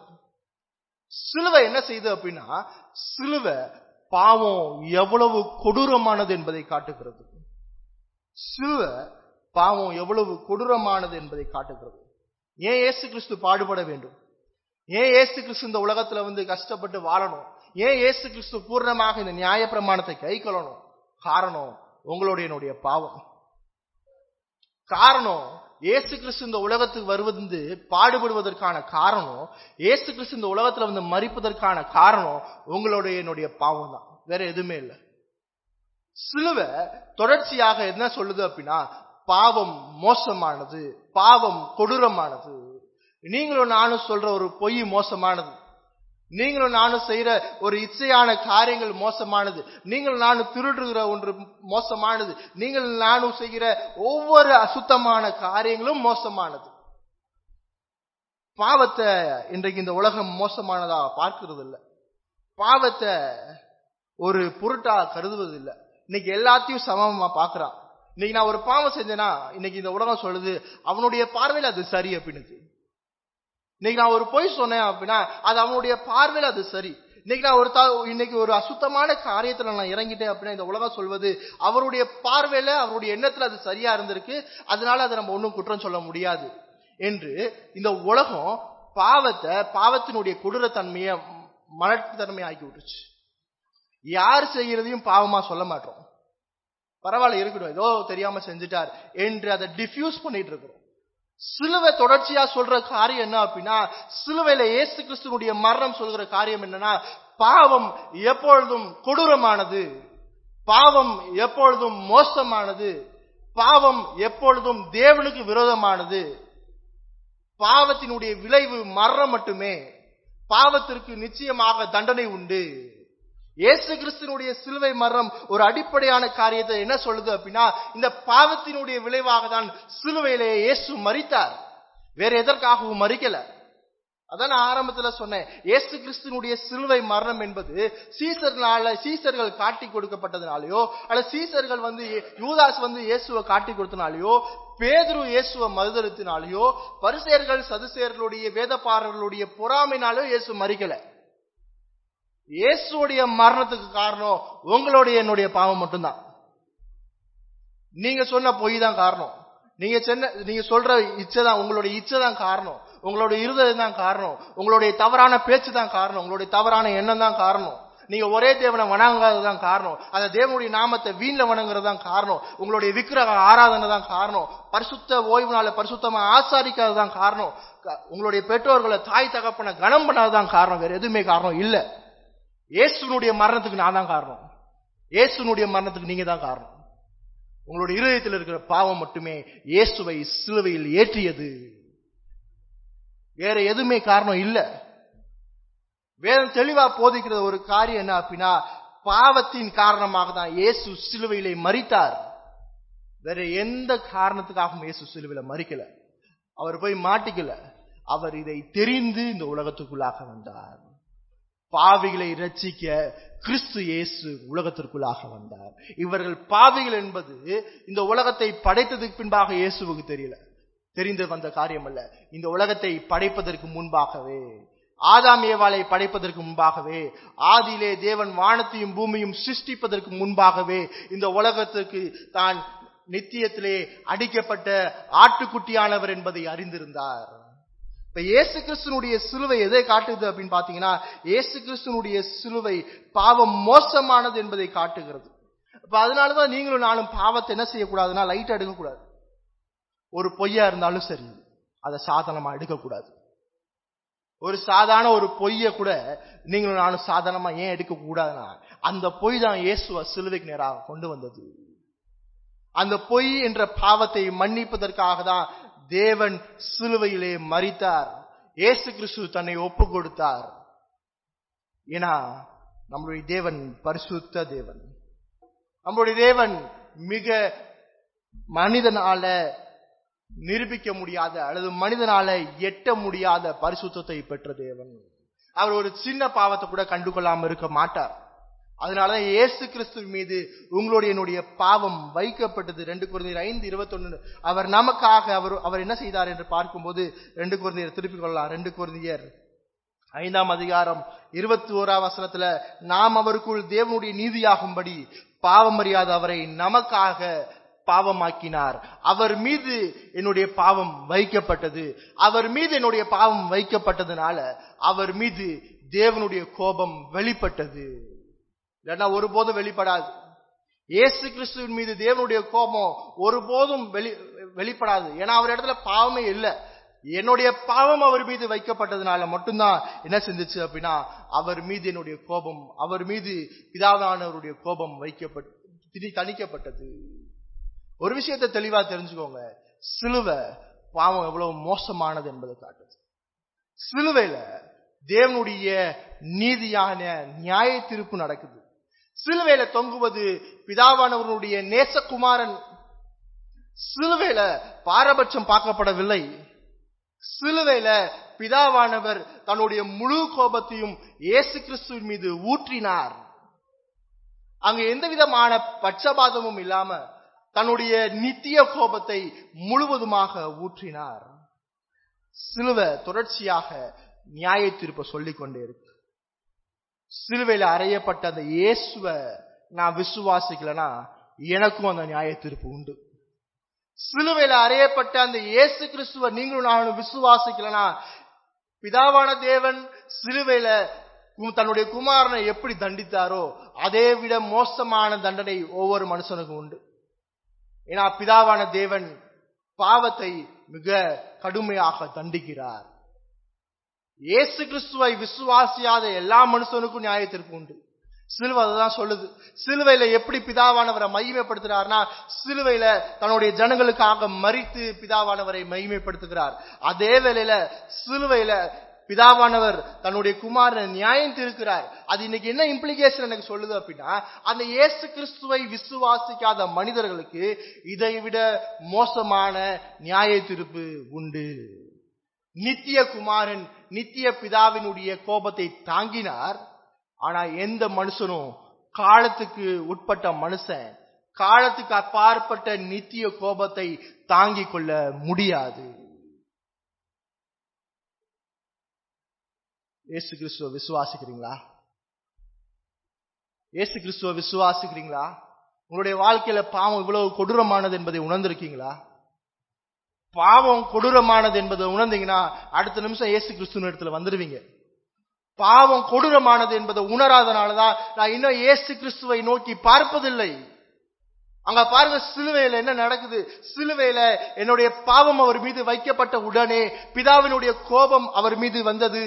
சிலுவை என்ன செய்யுது அப்படின்னா சிலுவை பாவம் எவ்வளவு கொடூரமானது என்பதை காட்டுகிறது சிலுவை பாவம் எவ்வளவு கொடூரமானது என்பதை காட்டுகிறது ஏன் இயேசு கிறிஸ்து பாடுபட வேண்டும் ஏன் இயேசு கிறிஸ்து இந்த உலகத்துல வந்து கஷ்டப்பட்டு வாழணும் ஏன் இயேசு கிறிஸ்து பூர்ணமாக இந்த நியாய பிரமாணத்தை கை கொள்ளணும் காரணம் உங்களுடைய என்னுடைய பாவம் காரணம் இயேசு கிறிஸ்து இந்த உலகத்துக்கு வருவது பாடுபடுவதற்கான காரணம் இயேசு கிறிஸ்து இந்த உலகத்துல வந்து மறிப்பதற்கான காரணம் உங்களுடைய என்னுடைய பாவம் தான் வேற எதுவுமே இல்லை சிலுவை தொடர்ச்சியாக என்ன சொல்லுது அப்படின்னா பாவம் மோசமானது பாவம் கொடூரமானது நீங்களும் நானும் சொல்ற ஒரு பொய் மோசமானது நீங்களும் நானும் செய்யற ஒரு இச்சையான காரியங்கள் மோசமானது நீங்கள் நானும் திருடுகிற ஒன்று மோசமானது நீங்கள் நானும் செய்கிற ஒவ்வொரு அசுத்தமான காரியங்களும் மோசமானது பாவத்தை இன்றைக்கு இந்த உலகம் மோசமானதா பார்க்கிறது இல்லை பாவத்தை ஒரு பொருட்டா கருதுவது இல்லை இன்னைக்கு எல்லாத்தையும் சமமா பாக்குறான் இன்னைக்கு நான் ஒரு பாவம் செஞ்சேனா இன்னைக்கு இந்த உலகம் சொல்லுது அவனுடைய பார்வையில் அது சரி அப்படின்னு இன்னைக்கு நான் ஒரு பொய் சொன்னேன் அப்படின்னா அது அவனுடைய பார்வையில் அது சரி இன்னைக்கு நான் ஒரு இன்னைக்கு ஒரு அசுத்தமான காரியத்துல நான் இறங்கிட்டேன் அப்படின்னா இந்த உலகம் சொல்வது அவருடைய பார்வையில அவருடைய எண்ணத்துல அது சரியா இருந்திருக்கு அதனால அதை நம்ம ஒன்றும் குற்றம் சொல்ல முடியாது என்று இந்த உலகம் பாவத்தை பாவத்தினுடைய கொடூரத்தன்மையை மலட்டுத்தன்மை ஆக்கி விட்டுச்சு யார் செய்கிறதையும் பாவமா சொல்ல மாட்டோம் பரவாயில்ல இருக்கட்டும் ஏதோ தெரியாம செஞ்சுட்டார் என்று அதை டிஃப்யூஸ் பண்ணிட்டு இருக்கிறோம் சிலுவை தொடர்ச்சியா சொல்ற காரியம் என்ன அப்படின்னா சிலுவையில இயேசு கிறிஸ்துனுடைய மரணம் சொல்கிற காரியம் என்னன்னா பாவம் எப்பொழுதும் கொடூரமானது பாவம் எப்பொழுதும் மோசமானது பாவம் எப்பொழுதும் தேவனுக்கு விரோதமானது பாவத்தினுடைய விளைவு மரணம் மட்டுமே பாவத்திற்கு நிச்சயமாக தண்டனை உண்டு இயேசு கிறிஸ்தனுடைய சிலுவை மரணம் ஒரு அடிப்படையான காரியத்தை என்ன சொல்லுது அப்படின்னா இந்த பாவத்தினுடைய விளைவாக தான் சிலுவையிலே இயேசு மறித்தார் வேற எதற்காகவும் மறிக்கல அதான் நான் ஆரம்பத்துல சொன்னேன் இயேசு கிறிஸ்துனுடைய சிலுவை மரணம் என்பது சீசர்னால சீசர்கள் காட்டி கொடுக்கப்பட்டதுனாலயோ அல்ல சீசர்கள் வந்து யூதாஸ் வந்து இயேசுவை காட்டி கொடுத்தனாலயோ பேதுரு இயேசுவை மறுதளித்தினாலேயோ பரிசேர்கள் சதுசேர்களுடைய வேதப்பாரர்களுடைய பொறாமைனாலோ இயேசு மறிக்கல இயேசுடைய மரணத்துக்கு காரணம் உங்களுடைய என்னுடைய பாவம் மட்டும்தான் நீங்க சொன்ன பொய் தான் காரணம் நீங்க சென்ன நீங்க சொல்ற இச்சை தான் உங்களுடைய இச்சை தான் காரணம் உங்களுடைய இருதயம் தான் காரணம் உங்களுடைய தவறான பேச்சு தான் காரணம் உங்களுடைய தவறான எண்ணம் தான் காரணம் நீங்க ஒரே தேவனை வணங்காததான் காரணம் அந்த தேவனுடைய நாமத்தை வீண்ல வணங்குறது தான் காரணம் உங்களுடைய விக்கிரக ஆராதனை தான் காரணம் பரிசுத்த ஓய்வு நாள பரிசுத்தமா ஆசாரிக்காததான் காரணம் க- உங்களுடைய பெற்றோர்களை தாய் தகப்பனை கனம் பண்ணாததான் காரணம் வேற எதுவுமே காரணம் இல்ல இயேசுனுடைய மரணத்துக்கு நான் தான் காரணம் இயேசுனுடைய மரணத்துக்கு நீங்க தான் காரணம் உங்களுடைய இருதயத்தில் இருக்கிற பாவம் மட்டுமே இயேசுவை சிலுவையில் ஏற்றியது வேற எதுவுமே காரணம் இல்ல வேதம் தெளிவா போதிக்கிற ஒரு காரியம் என்ன அப்படின்னா பாவத்தின் காரணமாக தான் இயேசு சிலுவையிலே மரித்தார் வேற எந்த காரணத்துக்காகவும் இயேசு சிலுவையில மறிக்கல அவர் போய் மாட்டிக்கல அவர் இதை தெரிந்து இந்த உலகத்துக்குள்ளாக வந்தார் பாவிகளை ரட்சிக்க கிறிஸ்து இயேசு உலகத்திற்குள்ளாக வந்தார் இவர்கள் பாவிகள் என்பது இந்த உலகத்தை படைத்ததுக்கு பின்பாக இயேசுவுக்கு தெரியல தெரிந்து வந்த காரியம் அல்ல இந்த உலகத்தை படைப்பதற்கு முன்பாகவே ஆதாம் ஏவாளை படைப்பதற்கு முன்பாகவே ஆதியிலே தேவன் வானத்தையும் பூமியும் சிருஷ்டிப்பதற்கு முன்பாகவே இந்த உலகத்திற்கு தான் நித்தியத்திலே அடிக்கப்பட்ட ஆட்டுக்குட்டியானவர் என்பதை அறிந்திருந்தார் இப்ப இயேசு கிறிஸ்துனுடைய சிலுவை எதை காட்டுது அப்படின்னு பாத்தீங்கன்னா இயேசு கிறிஸ்துனுடைய சிலுவை பாவம் மோசமானது என்பதை காட்டுகிறது அப்ப அதனாலதான் நீங்களும் நானும் பாவத்தை என்ன செய்யக்கூடாதுன்னா லைட் எடுக்கக்கூடாது ஒரு பொய்யா இருந்தாலும் சரி அதை சாதனமா எடுக்கக்கூடாது ஒரு சாதாரண ஒரு பொய்ய கூட நீங்களும் நானும் சாதாரணமா ஏன் எடுக்க கூடாதுன்னா அந்த பொய் தான் இயேசுவ சிலுவைக்கு நேராக கொண்டு வந்தது அந்த பொய் என்ற பாவத்தை மன்னிப்பதற்காக தான் தேவன் சிலுவையிலே மரித்தார் இயேசு கிறிஸ்து தன்னை ஒப்பு கொடுத்தார் ஏன்னா நம்மளுடைய தேவன் பரிசுத்த தேவன் நம்மளுடைய தேவன் மிக மனிதனால நிரூபிக்க முடியாத அல்லது மனிதனால எட்ட முடியாத பரிசுத்தத்தை பெற்ற தேவன் அவர் ஒரு சின்ன பாவத்தை கூட கண்டுகொள்ளாம இருக்க மாட்டார் அதனாலதான் இயேசு கிறிஸ்து மீது உங்களுடைய என்னுடைய பாவம் வைக்கப்பட்டது ரெண்டு குழந்தையர் ஐந்து இருபத்தொன்னு அவர் நமக்காக அவர் அவர் என்ன செய்தார் என்று பார்க்கும்போது ரெண்டு குழந்தையர் திருப்பிக் கொள்ளலாம் ரெண்டு குழந்தையர் ஐந்தாம் அதிகாரம் இருபத்தி ஓராம் வசனத்துல நாம் அவருக்குள் தேவனுடைய நீதியாகும்படி பாவம் அறியாத அவரை நமக்காக பாவமாக்கினார் அவர் மீது என்னுடைய பாவம் வைக்கப்பட்டது அவர் மீது என்னுடைய பாவம் வைக்கப்பட்டதுனால அவர் மீது தேவனுடைய கோபம் வெளிப்பட்டது இல்லைன்னா ஒருபோதும் வெளிப்படாது இயேசு கிறிஸ்துவின் மீது தேவனுடைய கோபம் ஒருபோதும் வெளி வெளிப்படாது ஏன்னா அவர் இடத்துல பாவமே இல்லை என்னுடைய பாவம் அவர் மீது வைக்கப்பட்டதுனால மட்டும்தான் என்ன செஞ்சுச்சு அப்படின்னா அவர் மீது என்னுடைய கோபம் அவர் மீது பிதாவானவருடைய கோபம் வைக்கப்பட்டு திணி தணிக்கப்பட்டது ஒரு விஷயத்தை தெளிவா தெரிஞ்சுக்கோங்க சிலுவை பாவம் எவ்வளவு மோசமானது என்பதை காட்டுது சிலுவையில தேவனுடைய நீதியான நியாய தீர்ப்பு நடக்குது சிலுவையில தொங்குவது பிதாவானவருடைய நேசகுமாரன் சிலுவையில பாரபட்சம் பார்க்கப்படவில்லை சிலுவையில பிதாவானவர் தன்னுடைய முழு கோபத்தையும் இயேசு கிறிஸ்துவின் மீது ஊற்றினார் அங்க எந்த விதமான பட்சபாதமும் இல்லாம தன்னுடைய நித்திய கோபத்தை முழுவதுமாக ஊற்றினார் சிலுவை தொடர்ச்சியாக நியாய தீர்ப்பை சொல்லிக் கொண்டே இருக்கு சிலுவையில அறையப்பட்ட அந்த இயேசுவ நான் விசுவாசிக்கலனா எனக்கும் அந்த நியாய தீர்ப்பு உண்டு சிலுவையில அறையப்பட்ட அந்த இயேசு கிறிஸ்துவ நீங்களும் நானும் விசுவாசிக்கலனா பிதாவான தேவன் சிலுவையில கு- தன்னுடைய குமாரனை எப்படி தண்டித்தாரோ அதை விட மோசமான தண்டனை ஒவ்வொரு மனுஷனுக்கும் உண்டு ஏன்னா பிதாவான தேவன் பாவத்தை மிக கடுமையாக தண்டிக்கிறார் இயேசு கிறிஸ்துவை விசுவாசியாத எல்லா மனுஷனுக்கும் நியாயத்திற்கு உண்டு சிலுவை அதுதான் சொல்லுது சிலுவையில எப்படி பிதாவானவரை மகிமைப்படுத்துறார்னா சிலுவையில தன்னுடைய ஜனங்களுக்காக மறித்து பிதாவானவரை மகிமைப்படுத்துகிறார் அதே வேளையில சிலுவையில பிதாவானவர் தன்னுடைய குமாரனை நியாயம் திருக்கிறார் அது இன்னைக்கு என்ன இம்ப்ளிகேஷன் எனக்கு சொல்லுது அப்படின்னா அந்த இயேசு கிறிஸ்துவை விசுவாசிக்காத மனிதர்களுக்கு இதை விட மோசமான நியாய தீர்ப்பு உண்டு நித்திய குமாரன் நித்திய பிதாவினுடைய கோபத்தை தாங்கினார் ஆனா எந்த மனுஷனும் காலத்துக்கு உட்பட்ட மனுஷன் காலத்துக்கு அப்பாற்பட்ட நித்திய கோபத்தை தாங்கிக் கொள்ள முடியாது இயேசு கிறிஸ்துவ விசுவாசிக்கிறீங்களா இயேசு கிறிஸ்துவ விசுவாசிக்கிறீங்களா உங்களுடைய வாழ்க்கையில பாவம் இவ்வளவு கொடூரமானது என்பதை உணர்ந்திருக்கீங்களா பாவம் கொடூரமானது என்பதை உணர்ந்தீங்கன்னா அடுத்த நிமிஷம் இயேசு கிறிஸ்துவ இடத்துல வந்துடுவீங்க பாவம் கொடூரமானது என்பதை உணராதனாலதான் நான் இன்னும் இயேசு கிறிஸ்துவை நோக்கி பார்ப்பதில்லை அங்க பாருங்க சிலுவையில என்ன நடக்குது சிலுவையில என்னுடைய பாவம் அவர் மீது வைக்கப்பட்ட உடனே பிதாவினுடைய கோபம் அவர் மீது வந்தது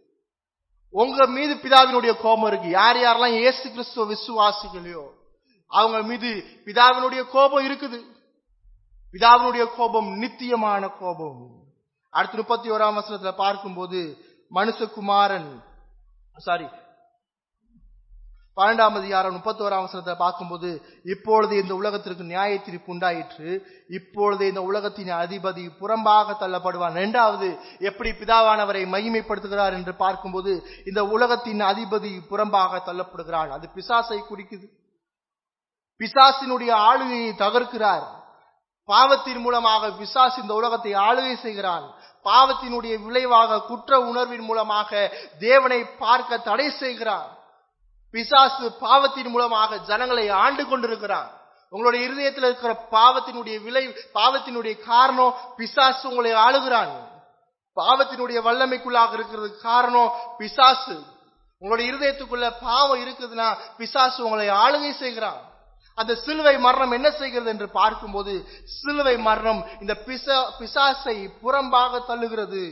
உங்க மீது பிதாவினுடைய கோபம் இருக்கு யார் யாரெல்லாம் இயேசு கிறிஸ்துவ விசுவாசிகளையோ அவங்க மீது பிதாவினுடைய கோபம் இருக்குது பிதாவினுடைய கோபம் நித்தியமான கோபம் அடுத்து முப்பத்தி ஓராம் வசனத்துல பார்க்கும்போது மனுஷகுமாரன் சாரி பன்னெண்டாம் அதிகாரம் முப்பத்தோராம் வசனத்தை பார்க்கும்போது இப்பொழுது இந்த உலகத்திற்கு நியாய தீர்ப்பு உண்டாயிற்று இப்பொழுது இந்த உலகத்தின் அதிபதி புறம்பாக தள்ளப்படுவான் இரண்டாவது எப்படி பிதாவானவரை மகிமைப்படுத்துகிறார் என்று பார்க்கும்போது இந்த உலகத்தின் அதிபதி புறம்பாக தள்ளப்படுகிறான் அது பிசாசை குறிக்குது பிசாசினுடைய ஆளுகையை தகர்க்கிறார் பாவத்தின் மூலமாக பிசாஸ் இந்த உலகத்தை ஆளுகை செய்கிறான் பாவத்தினுடைய விளைவாக குற்ற உணர்வின் மூலமாக தேவனை பார்க்க தடை செய்கிறான் பிசாசு பாவத்தின் மூலமாக ஜனங்களை ஆண்டு கொண்டிருக்கிறான் உங்களுடைய இருதயத்தில் இருக்கிற பாவத்தினுடைய விளை பாவத்தினுடைய காரணம் பிசாசு உங்களை ஆளுகிறான் பாவத்தினுடைய வல்லமைக்குள்ளாக இருக்கிறது காரணம் பிசாசு உங்களுடைய இருதயத்துக்குள்ள பாவம் இருக்குதுன்னா பிசாசு உங்களை ஆளுகை செய்கிறான் அந்த சிலுவை மரணம் என்ன செய்கிறது என்று பார்க்கும்போது சிலுவை மரணம் இந்த பிசா பிசாசை புறம்பாக தள்ளுகிறது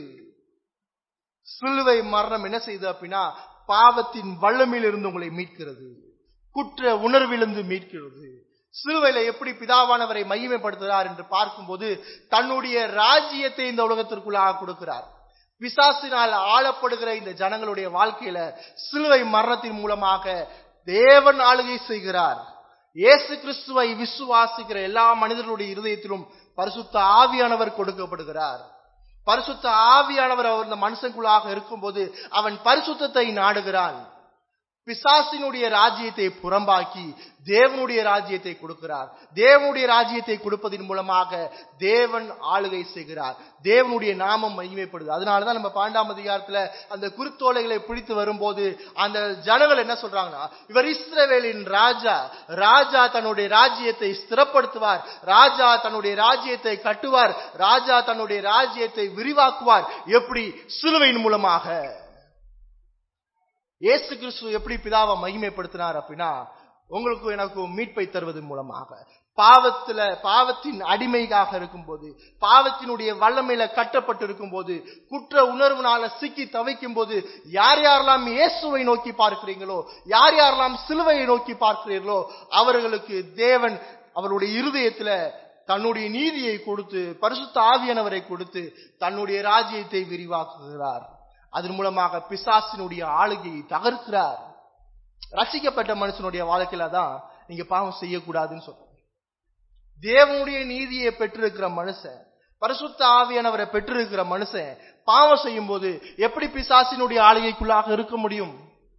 சிலுவை மரணம் என்ன செய்யுது அப்படின்னா பாவத்தின் வல்லமையிலிருந்து உங்களை மீட்கிறது குற்ற உணர்விலிருந்து மீட்கிறது சிலுவையில எப்படி பிதாவானவரை மகிமைப்படுத்துகிறார் என்று பார்க்கும்போது தன்னுடைய ராஜ்யத்தை இந்த உலகத்திற்குள்ளாக கொடுக்கிறார் பிசாசினால் ஆளப்படுகிற இந்த ஜனங்களுடைய வாழ்க்கையில சிலுவை மரணத்தின் மூலமாக தேவன் ஆளுகை செய்கிறார் இயேசு கிறிஸ்துவை விசுவாசிக்கிற எல்லா மனிதர்களுடைய இருதயத்திலும் பரிசுத்த ஆவியானவர் கொடுக்கப்படுகிறார் பரிசுத்த ஆவியானவர் அவர் இந்த மனுஷனுக்குள்ளாக இருக்கும்போது அவன் பரிசுத்தத்தை நாடுகிறான் பிசாசினுடைய ராஜ்யத்தை புறம்பாக்கி தேவனுடைய ராஜ்யத்தை கொடுக்கிறார் தேவனுடைய ராஜ்யத்தை கொடுப்பதன் மூலமாக தேவன் ஆளுகை செய்கிறார் தேவனுடைய நாமம் மகிமைப்படுது அதனாலதான் நம்ம பாண்டாம் அதிகாரத்துல அந்த குருத்தோலைகளை பிடித்து வரும்போது அந்த ஜனங்கள் என்ன சொல்றாங்கன்னா இவர் இஸ்ரவேலின் ராஜா ராஜா தன்னுடைய ராஜ்யத்தை ஸ்திரப்படுத்துவார் ராஜா தன்னுடைய ராஜ்யத்தை கட்டுவார் ராஜா தன்னுடைய ராஜ்யத்தை விரிவாக்குவார் எப்படி சிலுவையின் மூலமாக இயேசு கிறிஸ்து எப்படி பிதாவை மகிமைப்படுத்தினார் அப்படின்னா உங்களுக்கு எனக்கு மீட்பை தருவதன் மூலமாக பாவத்துல பாவத்தின் அடிமையாக இருக்கும்போது பாவத்தினுடைய வல்லமையில கட்டப்பட்டு இருக்கும்போது குற்ற உணர்வுனால சிக்கி தவிக்கும் போது யார் யாரெல்லாம் இயேசுவை நோக்கி பார்க்கிறீங்களோ யார் யாரெல்லாம் சிலுவையை நோக்கி பார்க்கிறீர்களோ அவர்களுக்கு தேவன் அவருடைய இருதயத்துல தன்னுடைய நீதியை கொடுத்து பரிசுத்த ஆவியானவரை கொடுத்து தன்னுடைய ராஜ்யத்தை விரிவாக்குகிறார் அதன் மூலமாக பிசாசினுடைய ஆளுகையை தகர்க்கிறார் ரசிக்கப்பட்ட மனுஷனுடைய வாழ்க்கையில தான் நீங்க பாவம் செய்யக்கூடாதுன்னு சொல்றோம் தேவனுடைய நீதியை பெற்றிருக்கிற மனுஷன் பரிசுத்த ஆவியானவரை பெற்றிருக்கிற மனுஷன் பாவம் செய்யும் போது எப்படி பிசாசினுடைய ஆளுகைக்குள்ளாக இருக்க முடியும்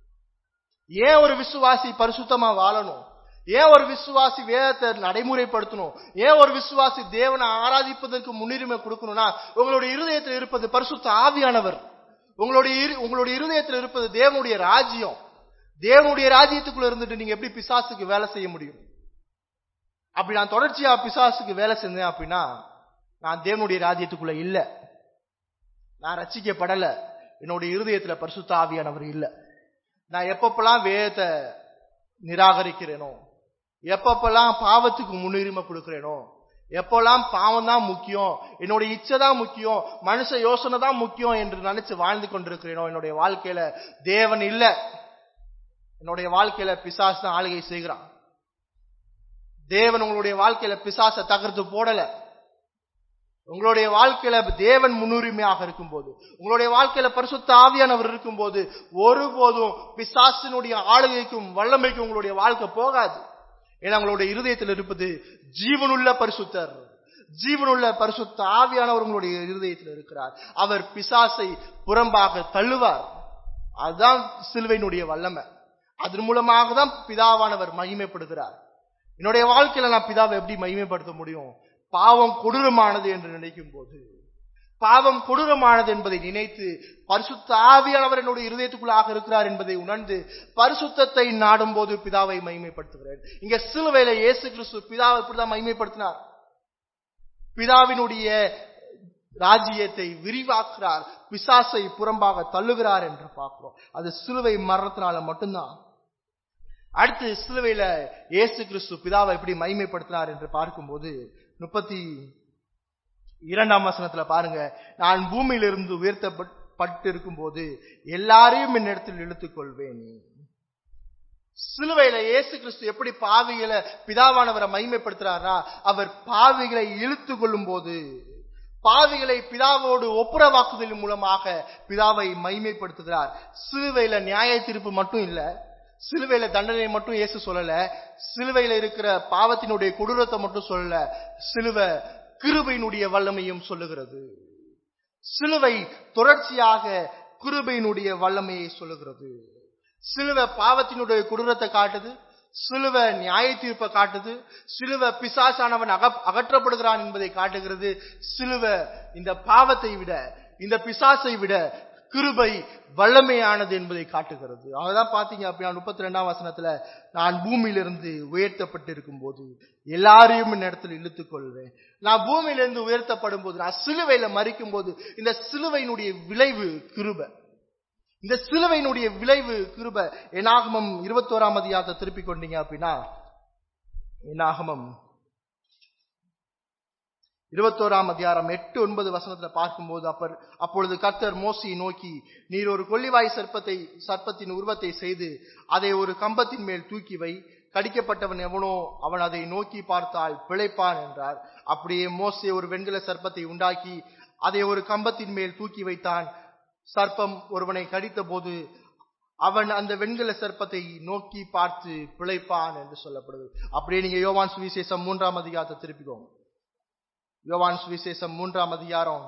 ஏன் ஒரு விசுவாசி பரிசுத்தமா வாழணும் ஏன் ஒரு விசுவாசி வேதத்தை நடைமுறைப்படுத்தணும் ஏன் ஒரு விசுவாசி தேவனை ஆராதிப்பதற்கு முன்னுரிமை கொடுக்கணும்னா உங்களுடைய இருதயத்தில் இருப்பது பரிசுத்த ஆவியானவர் உங்களுடைய உங்களுடைய இருதயத்தில் இருப்பது தேவனுடைய ராஜ்யம் தேவனுடைய ராஜ்யத்துக்குள்ள இருந்துட்டு நீங்க எப்படி பிசாசுக்கு வேலை செய்ய முடியும் அப்படி நான் தொடர்ச்சியா பிசாசுக்கு வேலை செஞ்சேன் அப்படின்னா நான் தேவனுடைய ராஜ்யத்துக்குள்ள இல்ல நான் ரச்சிக்கப்படல என்னுடைய இருதயத்துல பரிசுத்த ஆவியானவர் இல்ல நான் எப்பப்பெல்லாம் வேதத்தை நிராகரிக்கிறேனோ எப்பப்பெல்லாம் பாவத்துக்கு முன்னுரிமை கொடுக்கிறேனோ எப்பெல்லாம் பாவம் தான் முக்கியம் என்னுடைய இச்சை தான் முக்கியம் மனுஷ யோசனை தான் முக்கியம் என்று நினைச்சு வாழ்ந்து கொண்டிருக்கிறேனோ என்னுடைய வாழ்க்கையில தேவன் இல்ல என்னுடைய வாழ்க்கையில பிசாஸ் தான் ஆளுகை செய்கிறான் தேவன் உங்களுடைய வாழ்க்கையில பிசாச தகர்த்து போடல உங்களுடைய வாழ்க்கையில தேவன் முன்னுரிமையாக இருக்கும்போது உங்களுடைய வாழ்க்கையில பரிசுத்த ஆவியானவர் இருக்கும்போது ஒருபோதும் பிசாசினுடைய ஆளுகைக்கும் வல்லமைக்கும் உங்களுடைய வாழ்க்கை போகாது ஏன்னா உங்களுடைய இருதயத்தில் இருப்பது ஜீவனுள்ள பரிசுத்தர் ஜீவனுள்ள பரிசுத்த ஆவியானவர் உங்களுடைய இருதயத்தில் இருக்கிறார் அவர் பிசாசை புறம்பாக தள்ளுவார் அதுதான் சிலுவையினுடைய வல்லமை அதன் மூலமாக தான் பிதாவானவர் மகிமைப்படுகிறார் என்னுடைய வாழ்க்கையில நான் பிதாவை எப்படி மகிமைப்படுத்த முடியும் பாவம் கொடூரமானது என்று நினைக்கும் போது பாவம் கொடூரமானது என்பதை நினைத்து பரிசுத்த ஆவியானவர் என்னுடைய இருதயத்துக்குள்ளாக இருக்கிறார் என்பதை உணர்ந்து பரிசுத்தத்தை நாடும் போது பிதாவை மகிமைப்படுத்துகிறேன் இங்க சிலுவையில இயேசு கிறிஸ்து பிதாவை இப்படிதான் மகிமைப்படுத்தினார் பிதாவினுடைய ராஜ்யத்தை விரிவாக்குறார் பிசாசை புறம்பாக தள்ளுகிறார் என்று பார்க்கிறோம் அது சிலுவை மரணத்தினால மட்டும்தான் அடுத்து சிலுவையில இயேசு கிறிஸ்து பிதாவை எப்படி மகிமைப்படுத்தினார் என்று பார்க்கும்போது முப்பத்தி இரண்டாம் வசனத்துல பாருங்க நான் பூமியிலிருந்து உயர்த்தப்பட்டு இருக்கும் போது எல்லாரையும் என்னிடத்தில் இழுத்துக் கொள்வேன் சிலுவையில இயேசு கிறிஸ்து எப்படி பாவிகளை பிதாவானவரை மகிமைப்படுத்துறாரா அவர் பாவிகளை இழுத்து கொள்ளும் போது பாவிகளை பிதாவோடு ஒப்புரவாக்குதலின் மூலமாக பிதாவை மகிமைப்படுத்துகிறார் சிலுவையில நியாய தீர்ப்பு மட்டும் இல்ல சிலுவையில தண்டனை மட்டும் இயேசு சொல்லல சிலுவையில இருக்கிற பாவத்தினுடைய கொடூரத்தை மட்டும் சொல்லல சிலுவை கிருபையினுடைய வல்லமையும் சொல்லுகிறது சிலுவை தொடர்ச்சியாக கிருபையினுடைய வல்லமையை சொல்லுகிறது சிலுவை பாவத்தினுடைய கொடூரத்தை காட்டுது சிலுவை நியாய தீர்ப்பை காட்டுது சிலுவை பிசாசானவன் அக அகற்றப்படுகிறான் என்பதை காட்டுகிறது சிலுவை இந்த பாவத்தை விட இந்த பிசாசை விட கிருபை வல்லமையானது என்பதை காட்டுகிறது அதான் பாத்தீங்க அப்படின்னா முப்பத்தி ரெண்டாம் வசனத்துல நான் பூமியிலிருந்து உயர்த்தப்பட்டிருக்கும் போது எல்லாரையும் இந்த இடத்துல இழுத்துக் கொள்வேன் நான் பூமியிலிருந்து உயர்த்தப்படும் போது நான் சிலுவையில மறிக்கும் போது இந்த சிலுவையினுடைய விளைவு கிருபை இந்த சிலுவையினுடைய விளைவு கிருப எனாகமம் இருபத்தோராம் அதிகாரத்தை திருப்பி கொண்டீங்க அப்படின்னா எனாகமம் இருபத்தோராம் அதிகாரம் எட்டு ஒன்பது வசனத்துல பார்க்கும்போது அப்பர் அப்பொழுது கர்த்தர் மோசியை நோக்கி நீர் ஒரு கொள்ளிவாய் சர்ப்பத்தை சர்ப்பத்தின் உருவத்தை செய்து அதை ஒரு கம்பத்தின் மேல் தூக்கி வை கடிக்கப்பட்டவன் எவனோ அவன் அதை நோக்கி பார்த்தால் பிழைப்பான் என்றார் அப்படியே மோசே ஒரு வெண்கல சர்ப்பத்தை உண்டாக்கி அதை ஒரு கம்பத்தின் மேல் தூக்கி வைத்தான் சர்ப்பம் ஒருவனை கடித்த போது அவன் அந்த வெண்கல சர்ப்பத்தை நோக்கி பார்த்து பிழைப்பான் என்று சொல்லப்படுது அப்படியே நீங்க யோவான் சுவிசேஷம் மூன்றாம் அதிகாரத்தை திருப்பிக்கோங்க யோவான் சுவிசேஷம் மூன்றாம் அதிகாரம்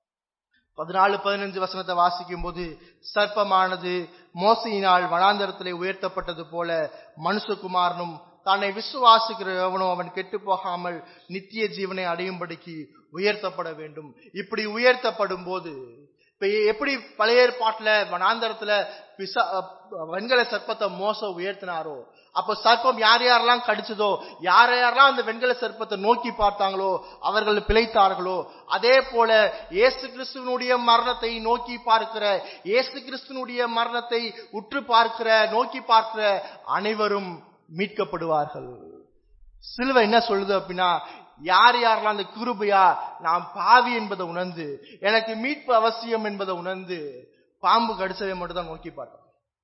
பதினாலு பதினஞ்சு வசனத்தை வாசிக்கும் போது சர்ப்பமானது மோசையினால் வனாந்தரத்திலே உயர்த்தப்பட்டது போல மனுஷகுமாரனும் தன்னை விசுவாசிக்கிற எவனோ அவன் கெட்டு போகாமல் நித்திய ஜீவனை அடையும்படிக்கு உயர்த்தப்பட வேண்டும் இப்படி உயர்த்தப்படும் போது இப்ப எப்படி பழைய ஏற்பாட்டுல வனாந்தரத்துல பிசா வெண்கல சர்ப்பத்தை மோச உயர்த்தினாரோ அப்ப சர்ப்பம் யார் யாரெல்லாம் கடிச்சதோ யார் யாரெல்லாம் அந்த வெண்கல சர்ப்பத்தை நோக்கி பார்த்தாங்களோ அவர்கள் பிழைத்தார்களோ அதே போல இயேசு கிறிஸ்துவனுடைய மரணத்தை நோக்கி பார்க்கிற இயேசு கிறிஸ்துவனுடைய மரணத்தை உற்று பார்க்கிற நோக்கி பார்க்கிற அனைவரும் மீட்கப்படுவார்கள் சிலுவை என்ன சொல்லுது அப்படின்னா யார் யாரெல்லாம் அந்த கிருபையா நான் பாவி என்பதை உணர்ந்து எனக்கு மீட்பு அவசியம் என்பதை உணர்ந்து பாம்பு கடிச்சதை மட்டும் தான் நோக்கி பார்த்தோம்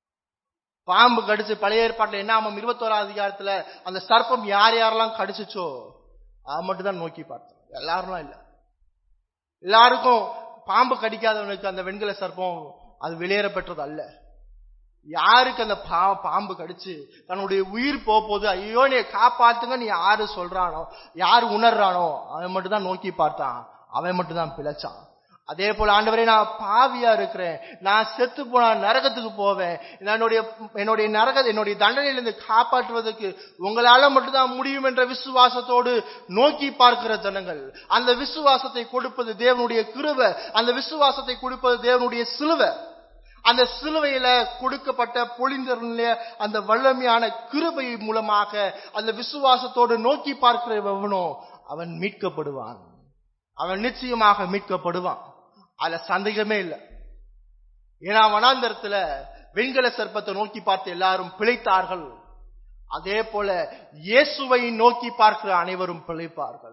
பாம்பு கடிச்சு பழைய ஏற்பாட்டுல என்ன ஆமாம் இருபத்தோராம் அதிகாரத்துல அந்த சர்ப்பம் யார் யாரெல்லாம் கடிச்சுச்சோ அதை மட்டும் தான் நோக்கி பார்த்தோம் எல்லாரும் இல்ல எல்லாருக்கும் பாம்பு கடிக்காதவனுக்கு அந்த வெண்கல சர்ப்பம் அது வெளியேற பெற்றது அல்ல யாருக்கு அந்த பா பாம்பு கடிச்சு தன்னுடைய உயிர் போக போது ஐயோ நீ காப்பாத்துங்க நீ யாரு சொல்றானோ யாரு உணர்றானோ அவன் மட்டும் தான் நோக்கி பார்த்தான் அவன் மட்டும் தான் பிழைச்சான் அதே போல ஆண்டவரே நான் பாவியா இருக்கிறேன் நான் செத்து போனா நரகத்துக்கு போவேன் என்னுடைய என்னுடைய நரக என்னுடைய தண்டனையிலிருந்து காப்பாற்றுவதற்கு உங்களால மட்டும்தான் முடியும் என்ற விசுவாசத்தோடு நோக்கி பார்க்கிற ஜனங்கள் அந்த விசுவாசத்தை கொடுப்பது தேவனுடைய கிருவை அந்த விசுவாசத்தை கொடுப்பது தேவனுடைய சிலுவை அந்த சிலுவையில கொடுக்கப்பட்ட பொழிந்தருளிய அந்த வல்லமையான கிருபை மூலமாக அந்த விசுவாசத்தோடு நோக்கி பார்க்கிறவனோ அவன் மீட்கப்படுவான் அவன் நிச்சயமாக மீட்கப்படுவான் அதுல சந்தேகமே இல்லை ஏன்னா வனாந்தரத்துல வெண்கல சர்ப்பத்தை நோக்கி பார்த்து எல்லாரும் பிழைத்தார்கள் அதே போல இயேசுவை நோக்கி பார்க்கிற அனைவரும் பிழைப்பார்கள்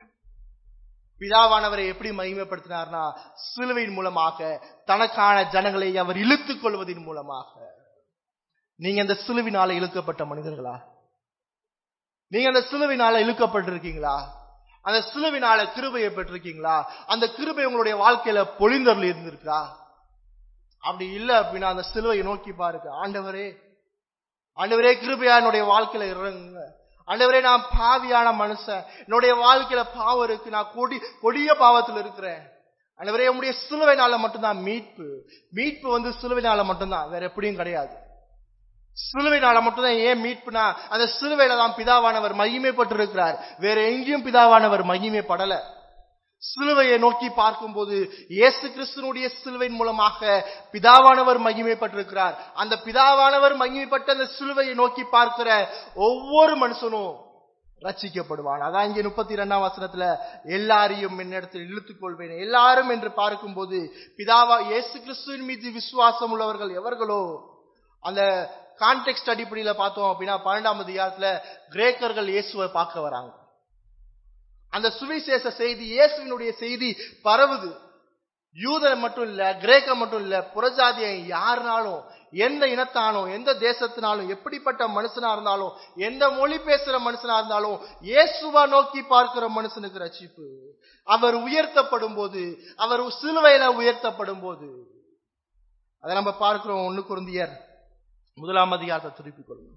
பிதாவானவரை எப்படி மகிமைப்படுத்தினார்னா சிலுவையின் மூலமாக தனக்கான ஜனங்களை அவர் இழுத்துக் கொள்வதன் மூலமாக நீங்க அந்த சிலுவினால இழுக்கப்பட்ட மனிதர்களா நீங்க அந்த சிலுவினால இழுக்கப்பட்டிருக்கீங்களா அந்த சிலுவினால கிருபையை பெற்றிருக்கீங்களா அந்த கிருபை உங்களுடைய வாழ்க்கையில பொழிந்தரில் இருந்திருக்கா அப்படி இல்லை அப்படின்னா அந்த சிலுவையை நோக்கி பாருங்க ஆண்டவரே ஆண்டவரே கிருபையா என்னுடைய வாழ்க்கையில இறங்குங்க ஆண்டவரே நான் பாவியான மனுஷன் என்னுடைய வாழ்க்கையில பாவம் இருக்கு நான் கொடி கொடிய பாவத்தில் இருக்கிறேன் ஆண்டவரே உங்களுடைய சிலுவைனால மட்டும்தான் மீட்பு மீட்பு வந்து சிலுவைனால மட்டும்தான் வேற எப்படியும் கிடையாது சிலுவைனால மட்டும்தான் ஏன் மீட்புனா அந்த சிலுவையில தான் பிதாவானவர் மகிமைப்பட்டிருக்கிறார் வேற எங்கேயும் பிதாவானவர் மகிமைப்படல சிலுவையை நோக்கி பார்க்கும்போது இயேசு கிறிஸ்துனுடைய சிலுவையின் மூலமாக பிதாவானவர் மகிமைப்பட்டிருக்கிறார் அந்த பிதாவானவர் மகிமைப்பட்ட அந்த சிலுவையை நோக்கி பார்க்கிற ஒவ்வொரு மனுஷனும் ரட்சிக்கப்படுவான் அதான் இங்கே முப்பத்தி இரண்டாம் வசனத்துல எல்லாரையும் என்னிடத்தில் இழுத்துக் கொள்வேன் எல்லாரும் என்று பார்க்கும்போது பிதாவா இயேசு கிறிஸ்துவின் மீது விசுவாசம் உள்ளவர்கள் எவர்களோ அந்த கான்டெக்ட் அடிப்படையில பார்த்தோம் அப்படின்னா பன்னெண்டாம் அதிகாரத்துல கிரேக்கர்கள் இயேசுவை பார்க்க வராங்க அந்த சுவிசேஷ செய்தி இயேசுவினுடைய செய்தி பரவுது யூதர் மட்டும் இல்ல கிரேக்க மட்டும் இல்ல புறஜாதியை யாருனாலும் எந்த இனத்தானோ எந்த தேசத்தினாலும் எப்படிப்பட்ட மனுஷனா இருந்தாலும் எந்த மொழி பேசுற மனுஷனா இருந்தாலும் இயேசுவா நோக்கி பார்க்கிற மனுஷனுக்கு ரட்சிப்பு அவர் உயர்த்தப்படும் போது அவர் சிலுவையில உயர்த்தப்படும் போது அதை நம்ம பார்க்கிறோம் ஒண்ணு குருந்தியர் முதலாம் அதிகாரத்தை திருப்பிக் கொள்ளும்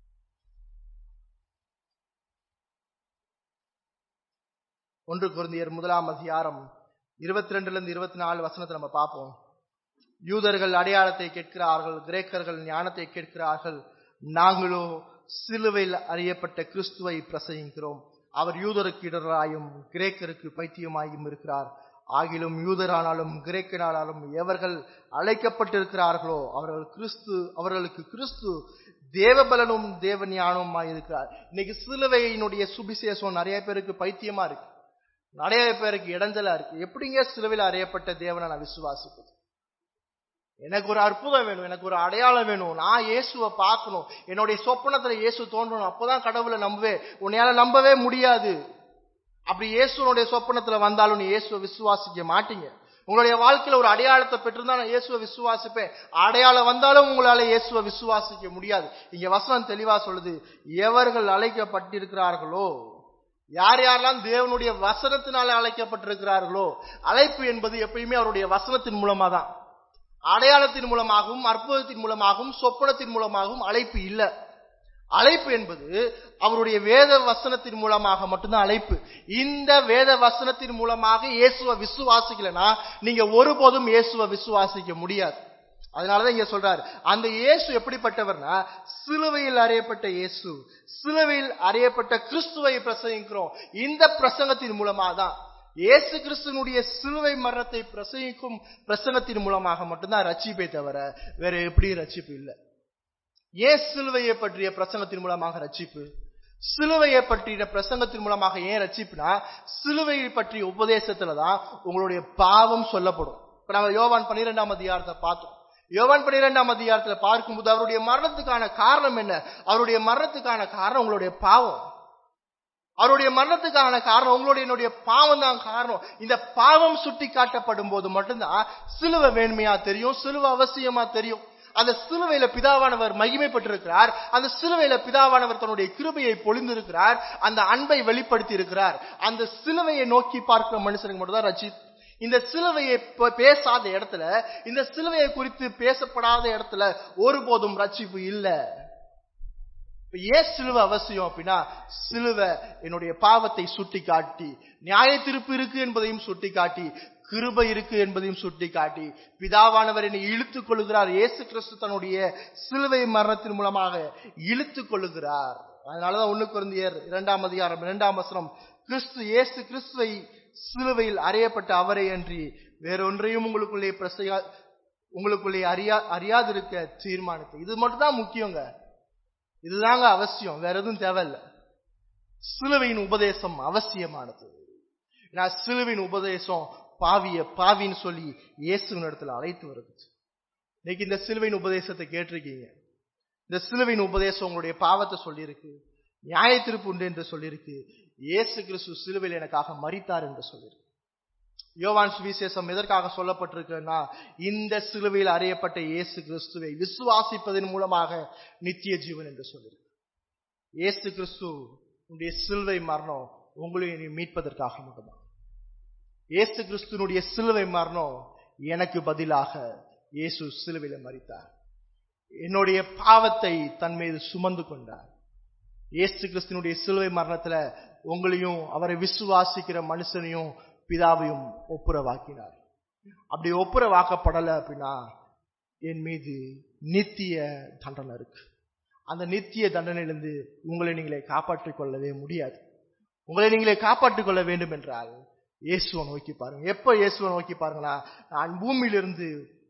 ஒன்று குருந்தியர் முதலாம் அதிகாரம் இருபத்தி ரெண்டுல இருந்து இருபத்தி நாலு வசனத்தை நம்ம பார்ப்போம் யூதர்கள் அடையாளத்தை கேட்கிறார்கள் கிரேக்கர்கள் ஞானத்தை கேட்கிறார்கள் நாங்களோ சிலுவையில் அறியப்பட்ட கிறிஸ்துவை பிரசங்கிக்கிறோம் அவர் யூதருக்கு இடராயும் கிரேக்கருக்கு பைத்தியமாயும் இருக்கிறார் ஆகிலும் யூதரானாலும் கிரேக்கனானாலும் எவர்கள் அழைக்கப்பட்டிருக்கிறார்களோ அவர்கள் கிறிஸ்து அவர்களுக்கு கிறிஸ்து தேவபலனும் தேவ ஞானமுமாய் இருக்கிறார் இன்னைக்கு சிலுவையினுடைய சுபிசேஷம் நிறைய பேருக்கு பைத்தியமா இருக்கு நிறைய பேருக்கு இடைஞ்சலா இருக்கு எப்படிங்க சிலுவையில் அறியப்பட்ட தேவனை நான் விசுவாசிப்பது எனக்கு ஒரு அற்புதம் வேணும் எனக்கு ஒரு அடையாளம் வேணும் நான் இயேசுவை பார்க்கணும் என்னுடைய சொப்பனத்துல இயேசு தோன்றணும் அப்பதான் கடவுளை நம்பவே உன்னையால நம்பவே முடியாது அப்படி இயேசுனுடைய சொப்பனத்துல வந்தாலும் நீ இயேசுவை விசுவாசிக்க மாட்டீங்க உங்களுடைய வாழ்க்கையில ஒரு அடையாளத்தை பெற்றிருந்தா நான் இயேசுவை விசுவாசிப்பேன் அடையாளம் வந்தாலும் உங்களால இயேசுவை விசுவாசிக்க முடியாது இங்க வசனம் தெளிவா சொல்லுது எவர்கள் அழைக்கப்பட்டிருக்கிறார்களோ யார் யாரெல்லாம் தேவனுடைய வசனத்தினால அழைக்கப்பட்டிருக்கிறார்களோ அழைப்பு என்பது எப்பயுமே அவருடைய வசனத்தின் மூலமா தான் அடையாளத்தின் மூலமாகவும் அற்புதத்தின் மூலமாகவும் சொப்பனத்தின் மூலமாகவும் அழைப்பு இல்லை அழைப்பு என்பது அவருடைய வேத வசனத்தின் மூலமாக மட்டும்தான் அழைப்பு இந்த வேத வசனத்தின் மூலமாக இயேசுவை விசுவாசிக்கலனா நீங்க ஒருபோதும் இயேசுவை விசுவாசிக்க முடியாது அதனாலதான் இங்க சொல்றாரு அந்த இயேசு எப்படிப்பட்டவர்னா சிலுவையில் அறியப்பட்ட இயேசு சிலுவையில் அறியப்பட்ட கிறிஸ்துவை பிரசங்கிக்கிறோம் இந்த பிரசங்கத்தின் மூலமா தான் இயேசு கிறிஸ்துனுடைய சிலுவை மரணத்தை பிரசங்கிக்கும் பிரசங்கத்தின் மூலமாக மட்டும்தான் ரட்சிப்பை தவிர வேற எப்படி ரட்சிப்பு இல்லை ஏன் சிலுவையை பற்றிய பிரசங்கத்தின் மூலமாக ரட்சிப்பு சிலுவையை பற்றிய பிரசங்கத்தின் மூலமாக ஏன் ரட்சிப்புனா சிலுவையை பற்றிய உபதேசத்துல தான் உங்களுடைய பாவம் சொல்லப்படும் இப்ப நம்ம யோவான் பன்னிரெண்டாம் அதிகாரத்தை பார்த்தோம் யோவான் பன்னிரெண்டாம் அதிகாரத்துல பார்க்கும்போது அவருடைய மரணத்துக்கான காரணம் என்ன அவருடைய மரணத்துக்கான காரணம் உங்களுடைய பாவம் அவருடைய மரணத்துக்கான காரணம் உங்களுடைய என்னுடைய பாவம் தான் காரணம் இந்த பாவம் சுட்டி காட்டப்படும் போது மட்டும்தான் சிலுவை வேண்மையா தெரியும் சிலுவை அவசியமா தெரியும் அந்த சிலுவையில பிதாவானவர் மகிமைப்பட்டிருக்கிறார் அந்த சிலுவையில பிதாவானவர் தன்னுடைய கிருபையை பொழிந்திருக்கிறார் அந்த அன்பை வெளிப்படுத்தி இருக்கிறார் அந்த சிலுவையை நோக்கி பார்க்கிற மனுஷனுக்கு மட்டும் தான் ரச்சி இந்த சிலுவையை பேசாத இடத்துல இந்த சிலுவையை குறித்து பேசப்படாத இடத்துல ஒருபோதும் ரட்சிப்பு இல்லை ஏன் சிலுவை அவசியம் அப்படின்னா சிலுவை என்னுடைய பாவத்தை சுட்டி காட்டி நியாய திருப்பு இருக்கு என்பதையும் சுட்டி காட்டி கிருபை இருக்கு என்பதையும் சுட்டி காட்டி பிதாவானவர் என்னை இழுத்துக் கொள்ளுகிறார் இயேசு கிறிஸ்து தன்னுடைய சிலுவை மரணத்தின் மூலமாக இழுத்துக் கொள்ளுகிறார் அதனாலதான் ஒண்ணு குருந்தியர் இரண்டாம் அதிகாரம் இரண்டாம் வசனம் கிறிஸ்து இயேசு கிறிஸ்துவை சிலுவையில் அறையப்பட்ட அவரை அன்றி வேறொன்றையும் உங்களுக்குள்ளே பிரசையா உங்களுக்குள்ளே அறியா அறியாதிருக்க தீர்மானித்து இது மட்டும் தான் முக்கியங்க இதுதாங்க அவசியம் வேற எதுவும் தேவையில்ல சிலுவையின் உபதேசம் அவசியமானது நான் சிலுவையின் உபதேசம் பாவிய பாவின்னு சொல்லி இயேசுவின் இடத்துல அழைத்து வருது இன்னைக்கு இந்த சிலுவையின் உபதேசத்தை கேட்டிருக்கீங்க இந்த சிலுவையின் உபதேசம் உங்களுடைய பாவத்தை சொல்லியிருக்கு நியாய திருப்பு உண்டு என்று சொல்லியிருக்கு இயேசு கிறிஸ்து சிலுவையில் எனக்காக மறித்தார் என்று சொல்லியிருக்கு யோவான் சுவிசேஷம் எதற்காக சொல்லப்பட்டிருக்குன்னா இந்த சிலுவையில் அறியப்பட்ட இயேசு கிறிஸ்துவை விசுவாசிப்பதன் மூலமாக நித்திய ஜீவன் என்று சொல்லியிருக்கு இயேசு கிறிஸ்து உடைய சிலுவை மரணம் உங்களை மீட்பதற்காக மட்டும்தான் இயேசு கிறிஸ்துனுடைய சிலுவை மரணம் எனக்கு பதிலாக இயேசு சிலுவையில மறித்தார் என்னுடைய பாவத்தை தன் மீது சுமந்து கொண்டார் இயேசு கிறிஸ்துனுடைய சிலுவை மரணத்துல உங்களையும் அவரை விசுவாசிக்கிற மனுஷனையும் பிதாவையும் ஒப்புரவாக்கினார் அப்படி ஒப்புரவாக்கப்படலை அப்படின்னா என் மீது நித்திய தண்டனை இருக்கு அந்த நித்திய தண்டனையிலிருந்து உங்களை நீங்களே காப்பாற்றிக் கொள்ளவே முடியாது உங்களை நீங்களே காப்பாற்றிக் கொள்ள வேண்டும் என்றால் இயேசுவை நோக்கி பாருங்க எப்ப இயேசுவை நோக்கி பாருங்களா நான் பூமியிலிருந்து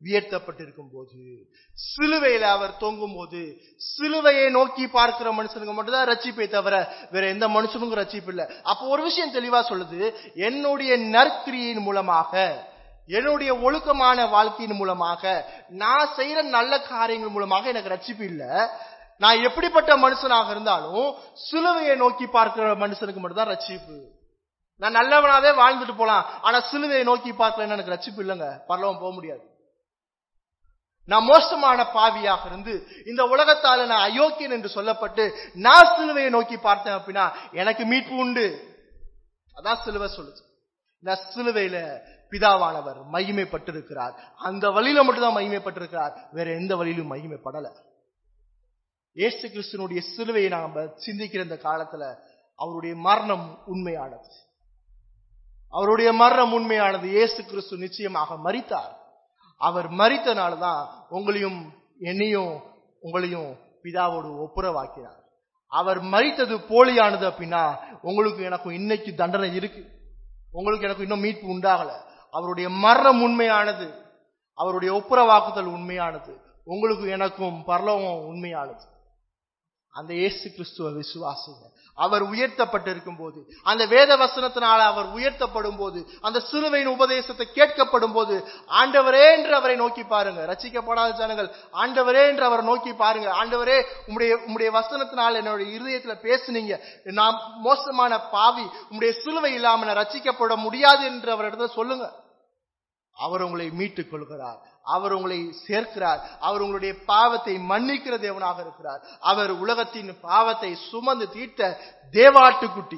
உயர்த்தப்பட்டிருக்கும் போது சிலுவையில அவர் தொங்கும் போது சிலுவையை நோக்கி பார்க்கிற மனுஷனுக்கு மட்டும்தான் ரட்சிப்பை தவிர வேற எந்த மனுஷனுக்கும் ரட்சிப்பு இல்லை அப்போ ஒரு விஷயம் தெளிவா சொல்லுது என்னுடைய நற்கிரியின் மூலமாக என்னுடைய ஒழுக்கமான வாழ்க்கையின் மூலமாக நான் செய்யற நல்ல காரியங்கள் மூலமாக எனக்கு ரட்சிப்பு இல்ல நான் எப்படிப்பட்ட மனுஷனாக இருந்தாலும் சிலுவையை நோக்கி பார்க்கிற மனுஷனுக்கு மட்டும்தான் ரட்சிப்பு நான் நல்லவனாவே வாழ்ந்துட்டு போலாம் ஆனா சிலுவையை நோக்கி பார்க்கலன்னு எனக்கு ரட்சிப்பு இல்லைங்க பரலவம் போக முடியாது நான் மோசமான பாவியாக இருந்து இந்த உலகத்தால நான் அயோக்கியன் என்று சொல்லப்பட்டு நான் சிலுவையை நோக்கி பார்த்தேன் அப்படின்னா எனக்கு மீட்பு உண்டு அதான் சிலுவை சொல்லுது இந்த சிலுவையில பிதாவானவர் மகிமைப்பட்டிருக்கிறார் அந்த வழியில மட்டும்தான் மகிமைப்பட்டிருக்கிறார் வேற எந்த வழியிலும் மகிமைப்படல இயேசு கிறிஸ்துனுடைய சிலுவையை நாம சிந்திக்கிற இந்த காலத்துல அவருடைய மரணம் உண்மையானது அவருடைய மரணம் உண்மையானது இயேசு கிறிஸ்து நிச்சயமாக மரித்தார் அவர் மரித்தனால்தான் உங்களையும் என்னையும் உங்களையும் பிதாவோடு ஒப்புரவாக்கினார் அவர் மரித்தது போலியானது அப்படின்னா உங்களுக்கு எனக்கும் இன்னைக்கு தண்டனை இருக்கு உங்களுக்கு எனக்கு இன்னும் மீட்பு உண்டாகல அவருடைய மரணம் உண்மையானது அவருடைய ஒப்புரவாக்குதல் உண்மையானது உங்களுக்கு எனக்கும் பரலோகம் உண்மையானது அந்த இயேசு கிறிஸ்துவ விசுவாசிங்க அவர் உயர்த்தப்பட்டிருக்கும் போது அந்த வேத வசனத்தினால அவர் உயர்த்தப்படும் போது அந்த சிலுவையின் உபதேசத்தை கேட்கப்படும் போது ஆண்டவரே என்று அவரை நோக்கி பாருங்க ரச்சிக்கப்படாத ஜனங்கள் ஆண்டவரே என்று அவரை நோக்கி பாருங்க ஆண்டவரே உம்முடைய உம்முடைய வசனத்தினால் என்னுடைய இருதயத்துல பேசுனீங்க நான் மோசமான பாவி உம்முடைய சிலுவை இல்லாம நான் ரச்சிக்கப்பட முடியாது என்று அவரிடத்துல சொல்லுங்க அவர் உங்களை மீட்டுக் கொள்கிறார் அவர் உங்களை சேர்க்கிறார் அவர் உங்களுடைய பாவத்தை மன்னிக்கிற தேவனாக இருக்கிறார் அவர் உலகத்தின் பாவத்தை சுமந்து தீர்த்த தேவாட்டுக்குட்டி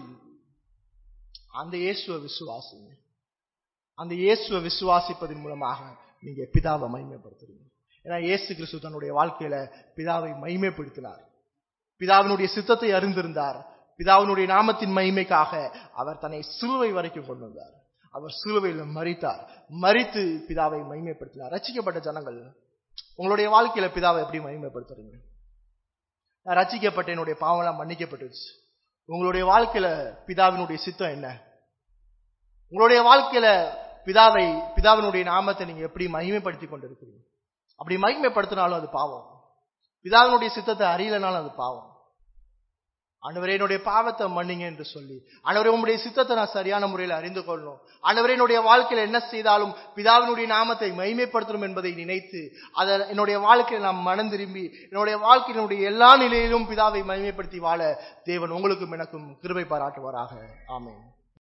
அந்த இயேசுவ விசுவாசிங்க அந்த இயேசுவ விசுவாசிப்பதன் மூலமாக நீங்க பிதாவை மகிமைப்படுத்துறீங்க ஏன்னா இயேசு கிறிஸ்து தன்னுடைய வாழ்க்கையில பிதாவை மகிமைப்படுத்தினார் பிதாவினுடைய சித்தத்தை அறிந்திருந்தார் பிதாவினுடைய நாமத்தின் மகிமைக்காக அவர் தன்னை சிலுவை வரைக்கும் கொண்டு வந்தார் அவர் சிலுவையில் மறித்தார் மறித்து பிதாவை மகிமைப்படுத்தினார் ரச்சிக்கப்பட்ட ஜனங்கள் உங்களுடைய வாழ்க்கையில பிதாவை எப்படி மகிமைப்படுத்துறீங்க நான் ரச்சிக்கப்பட்ட என்னுடைய பாவம்லாம் மன்னிக்கப்பட்டுச்சு உங்களுடைய வாழ்க்கையில பிதாவினுடைய சித்தம் என்ன உங்களுடைய வாழ்க்கையில பிதாவை பிதாவினுடைய நாமத்தை நீங்க எப்படி மகிமைப்படுத்தி கொண்டிருக்கிறீங்க அப்படி மகிமைப்படுத்தினாலும் அது பாவம் பிதாவினுடைய சித்தத்தை அறியலனாலும் அது பாவம் ஆண்டவரே என்னுடைய பாவத்தை மன்னிங்க என்று சொல்லி ஆண்டவரே உங்களுடைய சித்தத்தை நான் சரியான முறையில் அறிந்து கொள்ளணும் ஆண்டவரே என்னுடைய வாழ்க்கையில என்ன செய்தாலும் பிதாவினுடைய நாமத்தை மகிமைப்படுத்தணும் என்பதை நினைத்து அதை என்னுடைய வாழ்க்கையில நான் மனம் திரும்பி என்னுடைய வாழ்க்கையினுடைய எல்லா நிலையிலும் பிதாவை மகிமைப்படுத்தி வாழ தேவன் உங்களுக்கும் எனக்கும் கிருபை பாராட்டுவாராக ஆமென்